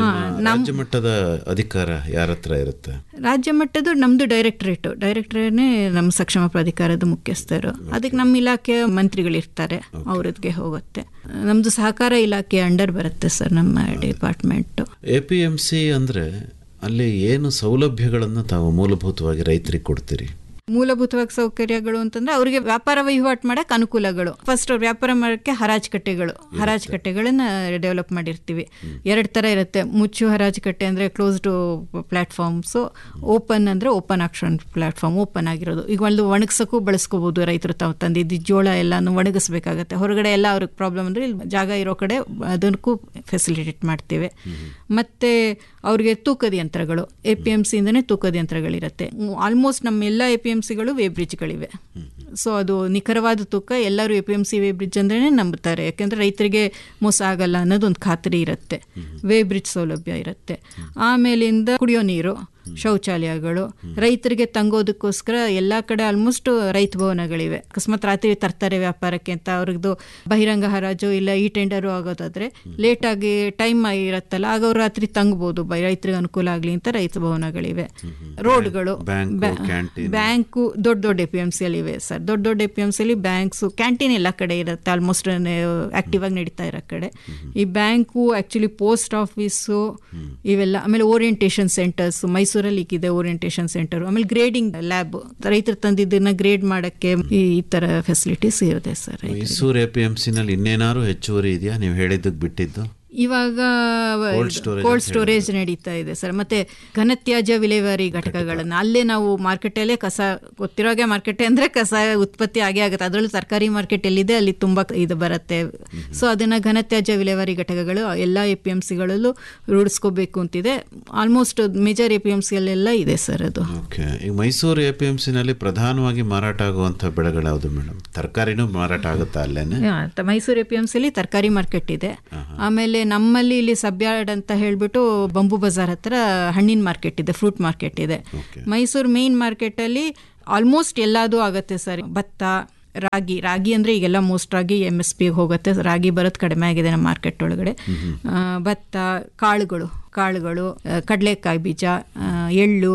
S5: ರಾಜ್ಯ ಮಟ್ಟದ ಅಧಿಕಾರ ಯಾರ ಹತ್ರ ಇರುತ್ತೆ
S6: ರಾಜ್ಯ ಮಟ್ಟದ ನಮ್ದು ಡೈರೆಕ್ಟರೇಟ್ ಡೈರೆಕ್ಟರೇನೆ ನಮ್ಮ ಸಕ್ಷಮ ಪ್ರಾಧಿಕಾರದ ಮುಖ್ಯಸ್ಥರು ಅದಕ್ಕೆ ನಮ್ಮ ಇಲಾಖೆಯ ಮಂತ್ರಿಗಳಿರ್ತಾರೆ ಅವ್ರದ್ಗೆ ಹೋಗುತ್ತೆ ನಮ್ದು ಸಹಕಾರ ಇಲಾಖೆ ಅಂಡರ್ ಬರುತ್ತೆ ಸರ್ ನಮ್ಮ department
S5: A P M C ಅಂದರೆ ಅಲ್ಲಿ ಏನು ಸೌಲಭ್ಯಗಳನ್ನು ತಾವು ಮೂಲಭೂತವಾಗಿ ರೈತರಿಗೆ ಕೊಡ್ತೀರಿ
S6: ಮೂಲಭೂತವಾಗಿ ಸೌಕರ್ಯಗಳು ಅಂತಂದ್ರೆ ಅವರಿಗೆ ವ್ಯಾಪಾರ ವಹಿವಾಟು ಮಾಡಕ್ಕೆ ಅನುಕೂಲಗಳು ಫಸ್ಟ್ ಅವ್ರು ವ್ಯಾಪಾರ ಮಾಡೋಕ್ಕೆ ಹರಾಜು ಕಟ್ಟೆಗಳು ಹರಾಜು ಕಟ್ಟೆಗಳನ್ನ ಡೆವಲಪ್ ಮಾಡಿರ್ತೀವಿ ಎರಡು ಥರ ಇರುತ್ತೆ ಮುಚ್ಚು ಹರಾಜು ಕಟ್ಟೆ ಅಂದರೆ ಕ್ಲೋಸ್ಡ್ ಪ್ಲಾಟ್ಫಾರ್ಮ್ಸು ಓಪನ್ ಅಂದರೆ ಓಪನ್ ಆಕ್ಷನ್ ಪ್ಲಾಟ್ಫಾರ್ಮ್ ಓಪನ್ ಆಗಿರೋದು ಈಗ ಒಂದು ಒಣಗಿಸೋಕ್ಕೂ ಬಳಸ್ಕೋಬೋದು ರೈತರು ತಾವು ತಂದಿದ್ದು ಜೋಳ ಎಲ್ಲಾನು ಒಣಗಿಸ್ಬೇಕಾಗತ್ತೆ ಹೊರಗಡೆ ಎಲ್ಲ ಅವ್ರಿಗೆ ಪ್ರಾಬ್ಲಮ್ ಅಂದರೆ ಇಲ್ಲಿ ಜಾಗ ಇರೋ ಕಡೆ ಅದಕ್ಕೂ ಫೆಸಿಲಿಟೇಟ್ ಮಾಡ್ತೀವಿ ಮತ್ತು ಅವ್ರಿಗೆ ತೂಕದ ಯಂತ್ರಗಳು ಎ ಪಿ ಎಮ್ ಸಿಯಿಂದನೇ ತೂಕದ ಯಂತ್ರಗಳಿರುತ್ತೆ ಆಲ್ಮೋಸ್ಟ್ ನಮ್ಮ ಎಲ್ಲ ಎ ಪಿ ಎಮ್ ಸಿಗಳು ವೇ ಬ್ರಿಡ್ಜ್ಗಳಿವೆ ಸೊ ಅದು ನಿಖರವಾದ ತೂಕ ಎಲ್ಲರೂ A P M C weigh bridge ಅಂದ್ರೇ ನಂಬುತ್ತಾರೆ ಯಾಕೆಂದರೆ ರೈತರಿಗೆ ಮೋಸ ಆಗಲ್ಲ ಅನ್ನೋದೊಂದು ಖಾತ್ರಿ ಇರುತ್ತೆ ವೇ ಬ್ರಿಡ್ಜ್ ಸೌಲಭ್ಯ ಇರುತ್ತೆ ಆಮೇಲಿಂದ ಕುಡಿಯೋ ನೀರು ಶೌಚಾಲಯಗಳು ರೈತರಿಗೆ ತಂಗೋದಕ್ಕೋಸ್ಕರ ಎಲ್ಲ ಕಡೆ ಆಲ್ಮೋಸ್ಟ್ ರೈತ ಭವನಗಳಿವೆ ಅಕಸ್ಮಾತ್ ರಾತ್ರಿ ತರ್ತಾರೆ ವ್ಯಾಪಾರಕ್ಕೆ ಅಂತ ಅವ್ರದ್ದು ಬಹಿರಂಗ ಹರಾಜು ಇಲ್ಲ ಈ ಟೆಂಡರು ಆಗೋದಾದ್ರೆ ಲೇಟಾಗಿ ಟೈಮ್ ಇರುತ್ತಲ್ಲ ಆಗ ಅವ್ರು ರಾತ್ರಿ ತಂಗ್ಬೋದು ಬೈ ರೈತರಿಗೆ ಅನುಕೂಲ ಆಗಲಿ ಅಂತ ರೈತ ಭವನಗಳಿವೆ ರೋಡ್ಗಳು
S5: ಬ್ಯಾಂಕು, ಕ್ಯಾಂಟೀನ್.
S6: ಬ್ಯಾಂಕು ದೊಡ್ಡ ದೊಡ್ಡ ಎ ಪಿ ಎಮ್ ಸಿ ಅಲ್ಲಿ ಇವೆ ಸರ್ ದೊಡ್ಡ ದೊಡ್ಡ ಎ ಪಿ ಎಮ್ ಸಿಲಿ ಬ್ಯಾಂಕ್ಸು ಕ್ಯಾಂಟೀನ್ ಎಲ್ಲ ಕಡೆ ಇರುತ್ತೆ ಆಲ್ಮೋಸ್ಟ್ ಆಕ್ಟಿವ್ ಆಗಿ ನಡೀತಾ ಇರೋ ಕಡೆ ಈ ಬ್ಯಾಂಕು ಆ್ಯಕ್ಚುಲಿ ಪೋಸ್ಟ್ ಆಫೀಸು ಇವೆಲ್ಲ ಆಮೇಲೆ ಓರಿಯಂಟೇಷನ್ ಸೆಂಟರ್ಸ್ ಮೈಸೂರಲ್ಲಿ ಈಗಿದೆ ಓರಿಯಂಟೇಷನ್ ಸೆಂಟರ್ ಆಮೇಲೆ ಗ್ರೇಡಿಂಗ್ ಲ್ಯಾಬ್ ರೈತರು ತಂದಿದ್ದನ್ನ ಗ್ರೇಡ್ ಮಾಡೋಕ್ಕೆ ಈ ಥರ ಫೆಸಿಲಿಟೀಸ್ ಇರುತ್ತೆ sir
S5: Mysuru A P M ಸಿನಲ್ಲಿ ಇನ್ನೇನಾದ್ರು ಹೆಚ್ಚುವರಿ ಇದೆಯಾ ನೀವು ಹೇಳಿದ್ದಕ್ಕೆ ಬಿಟ್ಟಿದ್ದು
S6: ಇವಾಗ
S5: Cold storage
S6: ಕೋಲ್ಡ್
S5: ಅಂತ
S6: ಸ್ಟೋರೇಜ್ ನಡೀತಾ ಇದೆ ಸರ್ ಮತ್ತೆ ಘನತ್ಯಾಜ್ಯ ವಿಲೇವಾರಿ ಘಟಕಗಳನ್ನು ಅಲ್ಲೇ ನಾವು ಮಾರ್ಕೆಟಲ್ಲೇ ಕಸ ಗೊತ್ತಿರೋಗೆ ಮಾರ್ಕೆಟ್ ಅಂದ್ರೆ ಕಸ ಉತ್ಪತ್ತಿ ಆಗೇ ಆಗುತ್ತೆ ಅದರಲ್ಲೂ ತರಕಾರಿ ಮಾರ್ಕೆಟ್ ಎಲ್ಲಿದೆ ಅಲ್ಲಿ ತುಂಬಾ ಇದು ಬರುತ್ತೆ ಸೊ ಅದನ್ನ ಘನತ್ಯಾಜ್ಯ ವಿಲೇವಾರಿ ಘಟಕಗಳು ಎಲ್ಲ ಎ ಪಿ ಎಂ ಸಿಗಳಲ್ಲೂ ರೂಢಿಸ್ಕೋಬೇಕು ಅಂತಿದೆ almost major A P M ಸಿಯಲ್ಲೆಲ್ಲ ಇದೆ ಸರ್ ಅದು
S5: ಓಕೆ ಈಗ ಮೈಸೂರು ಎ ಪಿ ಎಂ ಸಿನಲ್ಲಿ ಪ್ರಧಾನವಾಗಿ ಮಾರಾಟ ಆಗುವಂಥ ಬೆಳೆಗಳು ಯಾವುದು ಮೇಡಮ್ ತರಕಾರಿನೂ ಮಾರಾಟ ಆಗುತ್ತಾ ಅಲ್ಲೇನೆ
S6: ಯಾ, ತ- ಮೈಸೂರು ಎ ಪಿ ಎಂ ಸಿಲಿ ತರಕಾರಿ ಮಾರ್ಕೆಟ್ ಇದೆ ಆಮೇಲೆ ನಮ್ಮಲ್ಲಿ ಇಲ್ಲಿ ಸಬ್ಯಾರ್ಡ್ ಅಂತ ಹೇಳ್ಬಿಟ್ಟು ಬಂಬು ಬಜಾರ್ ಹತ್ರ ಹಣ್ಣಿನ ಮಾರ್ಕೆಟ್ ಇದೆ ಫ್ರೂಟ್ ಮಾರ್ಕೆಟ್ ಇದೆ ಮೈಸೂರು ಮೇನ್ ಮಾರ್ಕೆಟಲ್ಲಿ ಆಲ್ಮೋಸ್ಟ್ ಎಲ್ಲದೂ ಆಗುತ್ತೆ ಸರ್ ಭತ್ತ ರಾಗಿ ರಾಗಿ ಅಂದರೆ ಈಗೆಲ್ಲ ಮೋಸ್ಟ್ ರಾಗಿ ಎಮ್ ಎಸ್ ಪಿಗೆ ಹೋಗುತ್ತೆ ರಾಗಿ ಬರೋದು ಕಡಿಮೆ ಆಗಿದೆ ನಮ್ಮ ಮಾರ್ಕೆಟ್ ಒಳಗಡೆ ಆ, ಭತ್ತ ಕಾಳುಗಳು ಕಾಳುಗಳು ಆ, ಕಡಲೆಕಾಯಿ ಬೀಜ ಆ, ಎಳ್ಳು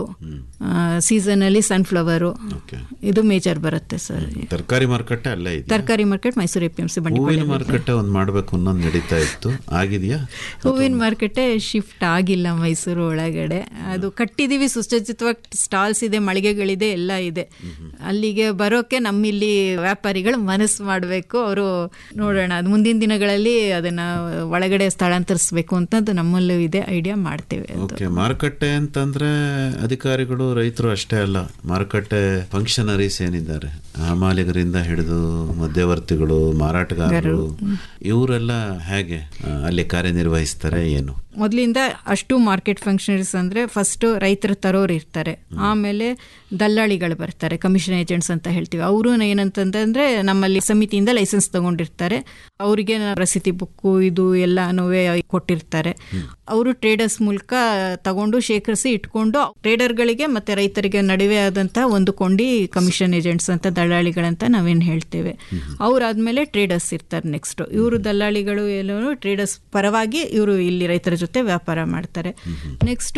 S6: ಸೀಸನಲ್ಲಿ ಸನ್ಫ್ಲವರು ಇದು ಮೇಜರ್ ಬರುತ್ತೆ ಸರ್
S5: ತರಕಾರಿ ಮಾರುಕಟ್ಟೆ ಅಲ್ಲೇ ಇದೆ
S6: ತರಕಾರಿ market Mysuru A P M C Bandipalya
S5: ಹೂವಿನ ಮಾರುಕಟ್ಟೆ ಒಂದು ಮಾಡಬೇಕು ಅನ್ನೋದು ನಡೀತಾ ಇತ್ತು ಆಗಿದೆಯಾ
S6: ಹೂವಿನ ಮಾರ್ಕೆಟೇ ಶಿಫ್ಟ್ ಆಗಿಲ್ಲ ಮೈಸೂರು ಒಳಗಡೆ ಅದು ಕಟ್ಟಿದೀವಿ ಸುಸಜ್ಜಿತವಾಗಿ ಸ್ಟಾಲ್ಸ್ ಇದೆ ಮಳಿಗೆಗಳಿದೆ ಎಲ್ಲ ಇದೆ ಅಲ್ಲಿಗೆ ಬರೋಕೆ ನಮ್ಮಿಲ್ಲಿ ವ್ಯಾಪಾರಿಗಳು ಮನಸ್ಸು ಮಾಡಬೇಕು ಅವರು ನೋಡೋಣ ಅದು ಮುಂದಿನ ದಿನಗಳಲ್ಲಿ ಅದನ್ನ ಒಳಗಡೆ ಸ್ಥಳಾಂತರಿಸಬೇಕು ಅಂತದ್ದು ನಮ್ಮಲ್ಲೂ ಇದೆ ಐಡಿಯಾ ಮಾಡ್ತೇವೆ ಅದು
S5: ಓಕೆ ಮಾರುಕಟ್ಟೆ ಅಂತಂದ್ರೆ ಅಧಿಕಾರಿಗಳು ರೈತರು ಅಷ್ಟೇ ಅಲ್ಲ ಮಾರುಕಟ್ಟೆ ಫಂಕ್ಷನರೀಸ್ ಏನಿದ್ದಾರೆ ಹಮಾಲಿಗರಿಂದ ಹಿಡಿದು ಮಧ್ಯವರ್ತಿಗಳು ಮಾರಾಟಗಾರರು ಇವರೆಲ್ಲ ಹೇಗೆ ಆ, ಅಲ್ಲಿ ಕಾರ್ಯನಿರ್ವಹಿಸ್ತಾರೆ ಏನು
S6: ಮೊದಲಿಂದ ಅಷ್ಟು ಮಾರ್ಕೆಟ್ ಫಂಕ್ಷನರೀಸ್ ಅಂದರೆ ಫಸ್ಟ್ ರೈತರ ತರೋರು ಇರ್ತಾರೆ ಆಮೇಲೆ ದಲ್ಲಾಳಿಗಳು ಬರ್ತಾರೆ ಕಮಿಷನ್ ಏಜೆಂಟ್ಸ್ ಅಂತ ಹೇಳ್ತೀವಿ ಅವರು ಏನಂತಂದ್ರೆ ನಮ್ಮಲ್ಲಿ ಸಮಿತಿಯಿಂದ ಲೈಸೆನ್ಸ್ ತಗೊಂಡಿರ್ತಾರೆ ಅವರಿಗೆ ರಸೀತಿ ಬುಕ್ಕು ಇದು ಎಲ್ಲಾನು ಕೊಟ್ಟಿರ್ತಾರೆ ಅವರು ಟ್ರೇಡರ್ಸ್ ಮೂಲಕ ತಗೊಂಡು ಶೇಖರಿಸಿ ಇಟ್ಕೊಂಡು ಟ್ರೇಡರ್ಗಳಿಗೆ ಮತ್ತೆ ರೈತರಿಗೆ ನಡುವೆ ಆದಂತಹ ಒಂದು ಕೊಂಡಿ ಕಮಿಷನ್ ಏಜೆಂಟ್ಸ್ ಅಂತ ದಲ್ಲಾಳಿಗಳಂತ ನಾವೇನು ಹೇಳ್ತೇವೆ ಅವರಾದ್ಮೇಲೆ ಟ್ರೇಡರ್ಸ್ ಇರ್ತಾರೆ ನೆಕ್ಸ್ಟ್ ಇವರು ದಲ್ಲಾಳಿಗಳು ಎಲ್ಲರೂ ಟ್ರೇಡರ್ಸ್ ಪರವಾಗಿ ಇವರು ಇಲ್ಲಿ ರೈತರ ಜೊತೆ ವ್ಯಾಪಾರ ಮಾಡ್ತಾರೆ ನೆಕ್ಸ್ಟು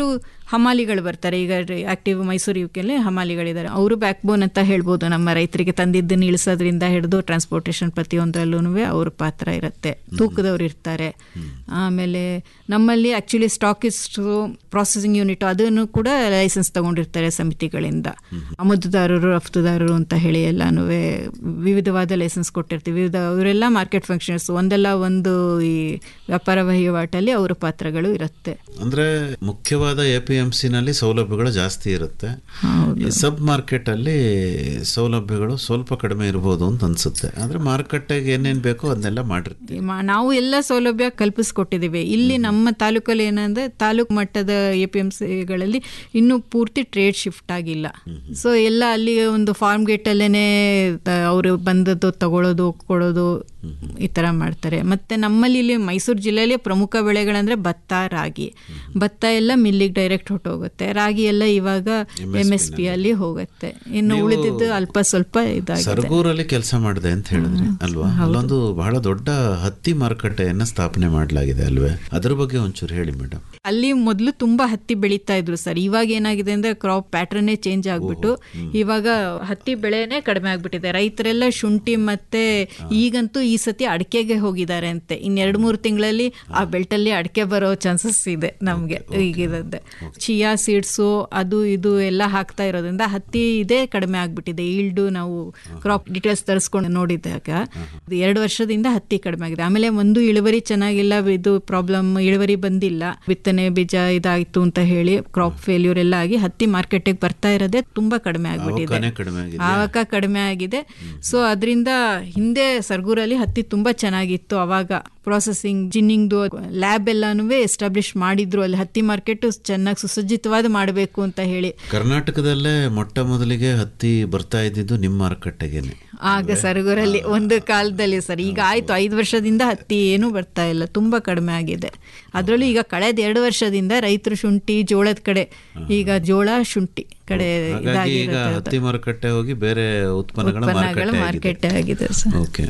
S6: ಹಮಾಲಿಗಳು ಬರ್ತಾರೆ ಈಗ ಆಕ್ಟಿವ್ ಮೈಸೂರು ಯುಕೆಯಲ್ಲಿ ಹಮಾಲಿಗಳಿದ್ದಾರೆ ಅವರು ಬ್ಯಾಕ್ ಬೋನ್ ಅಂತ ಹೇಳ್ಬೋದು ನಮ್ಮ ರೈತರಿಗೆ ತಂದಿದ್ದನ್ನು ಇಳಿಸೋದ್ರಿಂದ ಹಿಡಿದು ಟ್ರಾನ್ಸ್ಪೋರ್ಟೇಷನ್ ಪ್ರತಿಯೊಂದರಲ್ಲೂ ಅವ್ರ ಪಾತ್ರ ಇರುತ್ತೆ ತೂಕದವ್ರು ಇರ್ತಾರೆ ಆಮೇಲೆ ನಮ್ಮಲ್ಲಿ ಆಕ್ಚುಲಿ ಸ್ಟಾಕಿಸ್ಟು ಪ್ರಾಸೆಸಿಂಗ್ ಯೂನಿಟ್ ಅದನ್ನು ಕೂಡ ಲೈಸೆನ್ಸ್ ತಗೊಂಡಿರ್ತಾರೆ ಸಮಿತಿಗಳಿಂದ ಆಮದುದಾರರು ರಫ್ತುದಾರರು ಅಂತ ಹೇಳಿ ಎಲ್ಲಾನು ವಿವಿಧವಾದ ಲೈಸೆನ್ಸ್ ಕೊಟ್ಟಿರ್ತೀವಿ ವಿವಿಧ ಅವರೆಲ್ಲ ಮಾರ್ಕೆಟ್ ಫಂಕ್ಷನ್ಸ್ ಒಂದಲ್ಲ ಒಂದು ಈ ವ್ಯಾಪಾರ ವಹಿವಾಟಲ್ಲಿ ಅವರ ಪಾತ್ರಗಳು ಇರುತ್ತೆ
S5: ಅಂದ್ರೆ ಮುಖ್ಯವಾದ ಎ ಪಿ ಎಂ ನಲ್ಲಿ ಸೌಲಭ್ಯಗಳು ಜಾಸ್ತಿ ಇರುತ್ತೆ ಈ ಸಬ್ ಮಾರ್ಕೆಟ್ ಅಲ್ಲಿ ಸೌಲಭ್ಯಗಳು ಸ್ವಲ್ಪ ಕಡಿಮೆ ಇರ್ಬೋದು ಅಂತ ಅನ್ಸುತ್ತೆ ಆದ್ರೆ ಮಾರುಕಟ್ಟೆಗೆ ಏನೇನ್ ಬೇಕೋ ಅದನ್ನೆಲ್ಲ ಮಾಡಿರ್ತೀವಿ
S6: ಮ- ನಾವು ಎಲ್ಲ ಸೌಲಭ್ಯ ಕಲ್ಪಿಸ್ಕೊಟ್ಟಿದ್ದೀವಿ ಇಲ್ಲಿ ನಮ್ಮ ತಾಲೂಕಲ್ಲಿ ಏನಂದ್ರೆ ತಾಲೂಕು ಮಟ್ಟದ ಎ ಪಿ ಎಂ ಸಿಗಳಲ್ಲಿ ಇನ್ನೂ ಪೂರ್ತಿ ಟ್ರೇಡ್ ಶಿಫ್ಟ್ ಆಗಿಲ್ಲ ಸೊ ಎಲ್ಲ ಅಲ್ಲಿ ಒಂದು ಫಾರ್ಮ್ ಗೇಟಲ್ಲೇ ಅವರು ಬಂದದ್ದು ತಗೊಳ್ಳೋದು ಕೊಡೋದು ಈ ಥರ ಮಾಡ್ತಾರೆ ಮತ್ತು ನಮ್ಮಲ್ಲಿ ಇಲ್ಲಿ ಮೈಸೂರು ಜಿಲ್ಲೆಯಲ್ಲಿ ಪ್ರಮುಖ ಬೆಳೆಗಳಂದ್ರೆ ಭತ್ತ ರಾಗಿ ಭತ್ತ ಎಲ್ಲ ಮಿಲ್ಲಿಗೆ ಡೈರೆಕ್ಟ್ ಹೊಟ್ಟೋಗುತ್ತೆ ರಾಗಿ ಎಲ್ಲ ಇವಾಗ ಎಮ್ ಎಸ್ ಪಿ ಅಲ್ಲಿ ಹೋಗುತ್ತೆ ಇನ್ನು ಉಳಿದಿದ್ದು ಅಲ್ಪ ಸ್ವಲ್ಪ ಇದಾಗಿದೆ
S5: ಸರಗೂರಲ್ಲಿ ಕೆಲಸ ಮಾಡಿದೆ ಅಂತ ಹೇಳಿದ್ರಿ ಅಲ್ವಾ ಅಲ್ಲೊಂದು ಬಹಳ ದೊಡ್ಡ ಹತ್ತಿ ಮಾರುಕಟ್ಟೆಯನ್ನ ಸ್ಥಾಪನೆ ಮಾಡಲಾಗಿದೆ ಅಲ್ವೇ ಅದ್ರ ಬಗ್ಗೆ ಒಂಚೂರು ಹೇಳಿ ಮೇಡಮ್
S6: ಅಲ್ಲಿ ಮೊದಲು ತುಂಬಾ ಹತ್ತಿ ಬೆಳೀತಾ ಇದ್ರು ಸರ್ ಇವಾಗ ಏನಾಗಿದೆ ಅಂದ್ರೆ ಕ್ರಾಪ್ ಪ್ಯಾಟರ್ನೇ ಚೇಂಜ್ ಆಗ್ಬಿಟ್ಟು ಇವಾಗ ಹತ್ತಿ ಬೆಳೆನೇ ಕಡಿಮೆ ಆಗ್ಬಿಟ್ಟಿದೆ ರೈತರೆಲ್ಲ ಶುಂಠಿ ಮತ್ತೆ ಈಗಂತೂ ಈ ಸತಿ ಅಡಿಕೆಗೆ ಹೋಗಿದ್ದಾರೆ ಅಂತೆ ಇನ್ ಎರಡ್ ಮೂರು ತಿಂಗಳಲ್ಲಿ ಆ ಬೆಲ್ಟಲ್ಲಿ ಅಡಿಕೆ ಬರೋ ಚಾನ್ಸಸ್ ಇದೆ ನಮ್ಗೆ ಈಗಿರುತ್ತೆ ಚಿಯಾ ಸೀಡ್ಸು ಅದು ಇದು ಎಲ್ಲ ಹಾಕ್ತಾ ಇರೋದ್ರಿಂದ ಹತ್ತಿ ಇದೇ ಕಡಿಮೆ ಆಗ್ಬಿಟ್ಟಿದೆ ಈಲ್ಡು ನಾವು ಕ್ರಾಪ್ ಡೀಟೇಲ್ಸ್ ತರಿಸ್ಕೊಂಡು ನೋಡಿದಾಗ ಇದು ಎರಡು ವರ್ಷದಿಂದ ಹತ್ತಿ ಕಡಿಮೆ ಆಗಿದೆ ಆಮೇಲೆ ಒಂದು ಇಳುವರಿ ಚೆನ್ನಾಗಿಲ್ಲ ಇದು ಪ್ರಾಬ್ಲಮ್ ಇಳುವರಿ ಬಂದಿಲ್ಲ ಬಿತ್ತನೆ ಬೀಜ ಇದಾಯ್ತು ಅಂತ ಹೇಳಿ ಕ್ರಾಪ್ ಫೇಲ್ಯೂರ್ ಎಲ್ಲ ಆಗಿ ಹತ್ತಿ ಮಾರ್ಕೆಟಿಗೆ ಬರ್ತಾ ಇರೋದೇ ತುಂಬಾ ಕಡಿಮೆ ಆಗ್ಬಿಟ್ಟಿದೆ
S5: ಅವಕಾನೇ ಕಡಿಮೆ ಆಗಿದೆ
S6: ಆವಕ ಕಡಿಮೆ ಆಗಿದೆ ಸೊ ಅದರಿಂದ ಹಿಂದೆ ಸರ್ಗೂರಲ್ಲಿ ಹತ್ತಿ ತುಂಬಾ ಚೆನ್ನಾಗಿತ್ತು ಅವಾಗ ಪ್ರಾಸೆಸಿಂಗ್ ಜಿನ್ನಿಂಗ್ದು ಲ್ಯಾಬ್ ಎಲ್ಲಾನು ಎಸ್ಟಾಬ್ಲಿಷ್ ಮಾಡಿದ್ರು ಅಲ್ಲಿ ಹತ್ತಿ ಮಾರ್ಕೆಟ್ ಚೆನ್ನಾಗಿ ಸುಸಜ್ಜಿತವಾದ ಮಾಡಬೇಕು ಅಂತ ಹೇಳಿ
S5: ಕರ್ನಾಟಕದಲ್ಲೇ ಮೊಟ್ಟ ಮೊದಲಿಗೆ ಹತ್ತಿ ಬರ್ತಾ ಇದ್ದಿದ್ದು ನಿಮ್ಮ ಮಾರುಕಟ್ಟೆಗೇನೆ
S6: ಆಗ ಸರಗೂರಲ್ಲಿ ಒಂದು ಕಾಲದಲ್ಲಿ ಸರ್ ಈಗ ಆಯ್ತು ಐದು ವರ್ಷದಿಂದ ಹತ್ತಿ ಏನು ಬರ್ತಾ ಇಲ್ಲ ತುಂಬಾ ಕಡಿಮೆ ಆಗಿದೆ ಅದರಲ್ಲೂ ಈಗ ಕಳೆದ ಎರಡು ವರ್ಷದಿಂದ ರೈತರು ಶುಂಠಿ ಜೋಳದ ಕಡೆ ಈಗ ಜೋಳ ಶುಂಠಿ ಕಡೆ
S5: ಹಾಗಾಗಿ ಈಗ
S6: ಇದಾಗಿರುತ್ತೆ
S5: ಹತ್ತಿ ಮಾರುಕಟ್ಟೆ ಹೋಗಿ ಬೇರೆ ಉತ್ಪನ್ನಗಳ
S6: ಉತ್ಪನ್ನಗಳ
S5: ಮಾರುಕಟ್ಟೆ
S6: ಮಾರ್ಕೆಟ್ ಆಗಿದೆ ಸರ್
S5: ಓಕೆ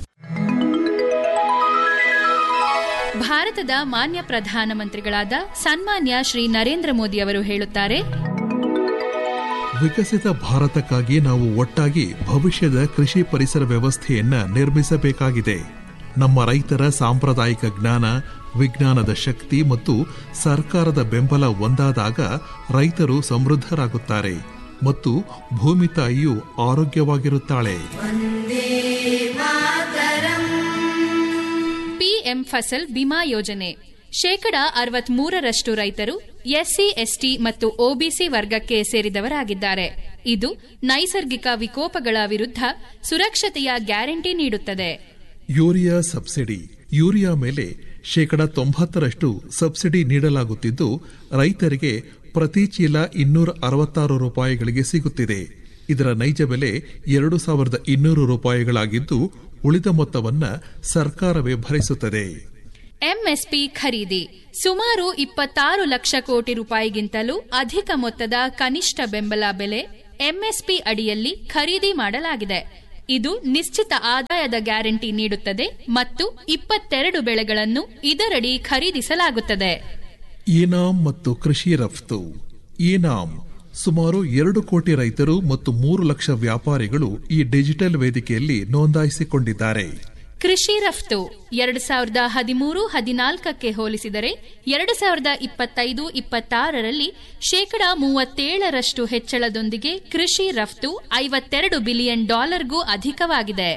S7: ಭಾರತದ ಮಾನ್ಯ ಪ್ರಧಾನಮಂತ್ರಿಗಳಾದ ಸನ್ಮಾನ್ಯ ಶ್ರೀ ನರೇಂದ್ರ ಮೋದಿ ಅವರು ಹೇಳುತ್ತಾರೆ
S4: ವಿಕಸಿತ ಭಾರತಕ್ಕಾಗಿ ನಾವು ಒಟ್ಟಾಗಿ ಭವಿಷ್ಯದ ಕೃಷಿ ಪರಿಸರ ವ್ಯವಸ್ಥೆಯನ್ನ ನಿರ್ಮಿಸಬೇಕಾಗಿದೆ ನಮ್ಮ ರೈತರ ಸಾಂಪ್ರದಾಯಿಕ ಜ್ಞಾನ ವಿಜ್ಞಾನದ ಶಕ್ತಿ ಮತ್ತು ಸರ್ಕಾರದ ಬೆಂಬಲ ಒಂದಾದಾಗ ರೈತರು ಸಮೃದ್ಧರಾಗುತ್ತಾರೆ ಮತ್ತು ಭೂಮಿ ತಾಯಿಯು ಆರೋಗ್ಯವಾಗಿರುತ್ತಾಳೆ
S7: ಪಿಎಂ ಫಸಲ್ ಬಿಮಾ ಯೋಜನೆ ಶೇಕಡ ಅರವತ್ಮೂರರಷ್ಟು ರೈತರು ಎಸ್ಸಿ ಎಸ್ಟಿ ಮತ್ತು ಒಬಿಸಿ ವರ್ಗಕ್ಕೆ ಸೇರಿದವರಾಗಿದ್ದಾರೆ ಇದು ನೈಸರ್ಗಿಕ ವಿಕೋಪಗಳ ವಿರುದ್ಧ ಸುರಕ್ಷತೆಯ ಗ್ಯಾರಂಟಿ ನೀಡುತ್ತದೆ
S4: ಯೂರಿಯಾ ಸಬ್ಸಿಡಿ ಯೂರಿಯಾ ಮೇಲೆ ಶೇಕಡ ತೊಂಬತ್ತರಷ್ಟು ಸಬ್ಸಿಡಿ ನೀಡಲಾಗುತ್ತಿದ್ದು ರೈತರಿಗೆ ಪ್ರತಿ ಚೀಲ ಇನ್ನೂರ ಅರವತ್ತಾರು ರೂಪಾಯಿಗಳಿಗೆ ಸಿಗುತ್ತಿದೆ ಇದರ ನೈಜ ಬೆಲೆ ಎರಡು ಸಾವಿರದ ಇನ್ನೂರು ರೂಪಾಯಿಗಳಾಗಿದ್ದು ಉಳಿದ ಮೊತ್ತವನ್ನ ಸರ್ಕಾರವೇ ಭರಿಸುತ್ತದೆ
S7: ಎಂಎಸ್ಪಿ ಖರೀದಿ ಸುಮಾರು ಇಪ್ಪತ್ತಾರು ಲಕ್ಷ ಕೋಟಿ ರೂಪಾಯಿಗಿಂತಲೂ ಅಧಿಕ ಮೊತ್ತದ ಕನಿಷ್ಠ ಬೆಂಬಲ ಬೆಲೆ ಎಂಎಸ್ಪಿ ಅಡಿಯಲ್ಲಿ ಖರೀದಿ ಮಾಡಲಾಗಿದೆ ಇದು ನಿಶ್ಚಿತ ಆದಾಯದ ಗ್ಯಾರಂಟಿ ನೀಡುತ್ತದೆ ಮತ್ತು ಇಪ್ಪತ್ತೆರಡು ಬೆಳೆಗಳನ್ನು ಇದರಡಿ ಖರೀದಿಸಲಾಗುತ್ತದೆ
S4: ಈನಾಮ್ ಮತ್ತು ಕೃಷಿ ರಫ್ತು ಈನಾಮ್ ಸುಮಾರು ಎರಡು ಕೋಟಿ ರೈತರು ಮತ್ತು ಮೂರು ಲಕ್ಷ ವ್ಯಾಪಾರಿಗಳು ಈ ಡಿಜಿಟಲ್ ವೇದಿಕೆಯಲ್ಲಿ ನೋಂದಾಯಿಸಿಕೊಂಡಿದ್ದಾರೆ
S7: ಕೃಷಿ ರಫ್ತು ಎರಡು ಸಾವಿರದ ಹದಿಮೂರು ಹದಿನಾಲ್ಕಕ್ಕೆ ಹೋಲಿಸಿದರೆ ಎರಡು ಸಾವಿರದ ಇಪ್ಪತ್ತೈದು ಇಪ್ಪತ್ತಾರರಲ್ಲಿ ಶೇಕಡ ಮೂವತ್ತೇಳರಷ್ಟು ಹೆಚ್ಚಳದೊಂದಿಗೆ ಕೃಷಿ ರಫ್ತು ಐವತ್ತೆರಡು ಬಿಲಿಯನ್ ಡಾಲರ್ಗೂ ಅಧಿಕವಾಗಿದೆ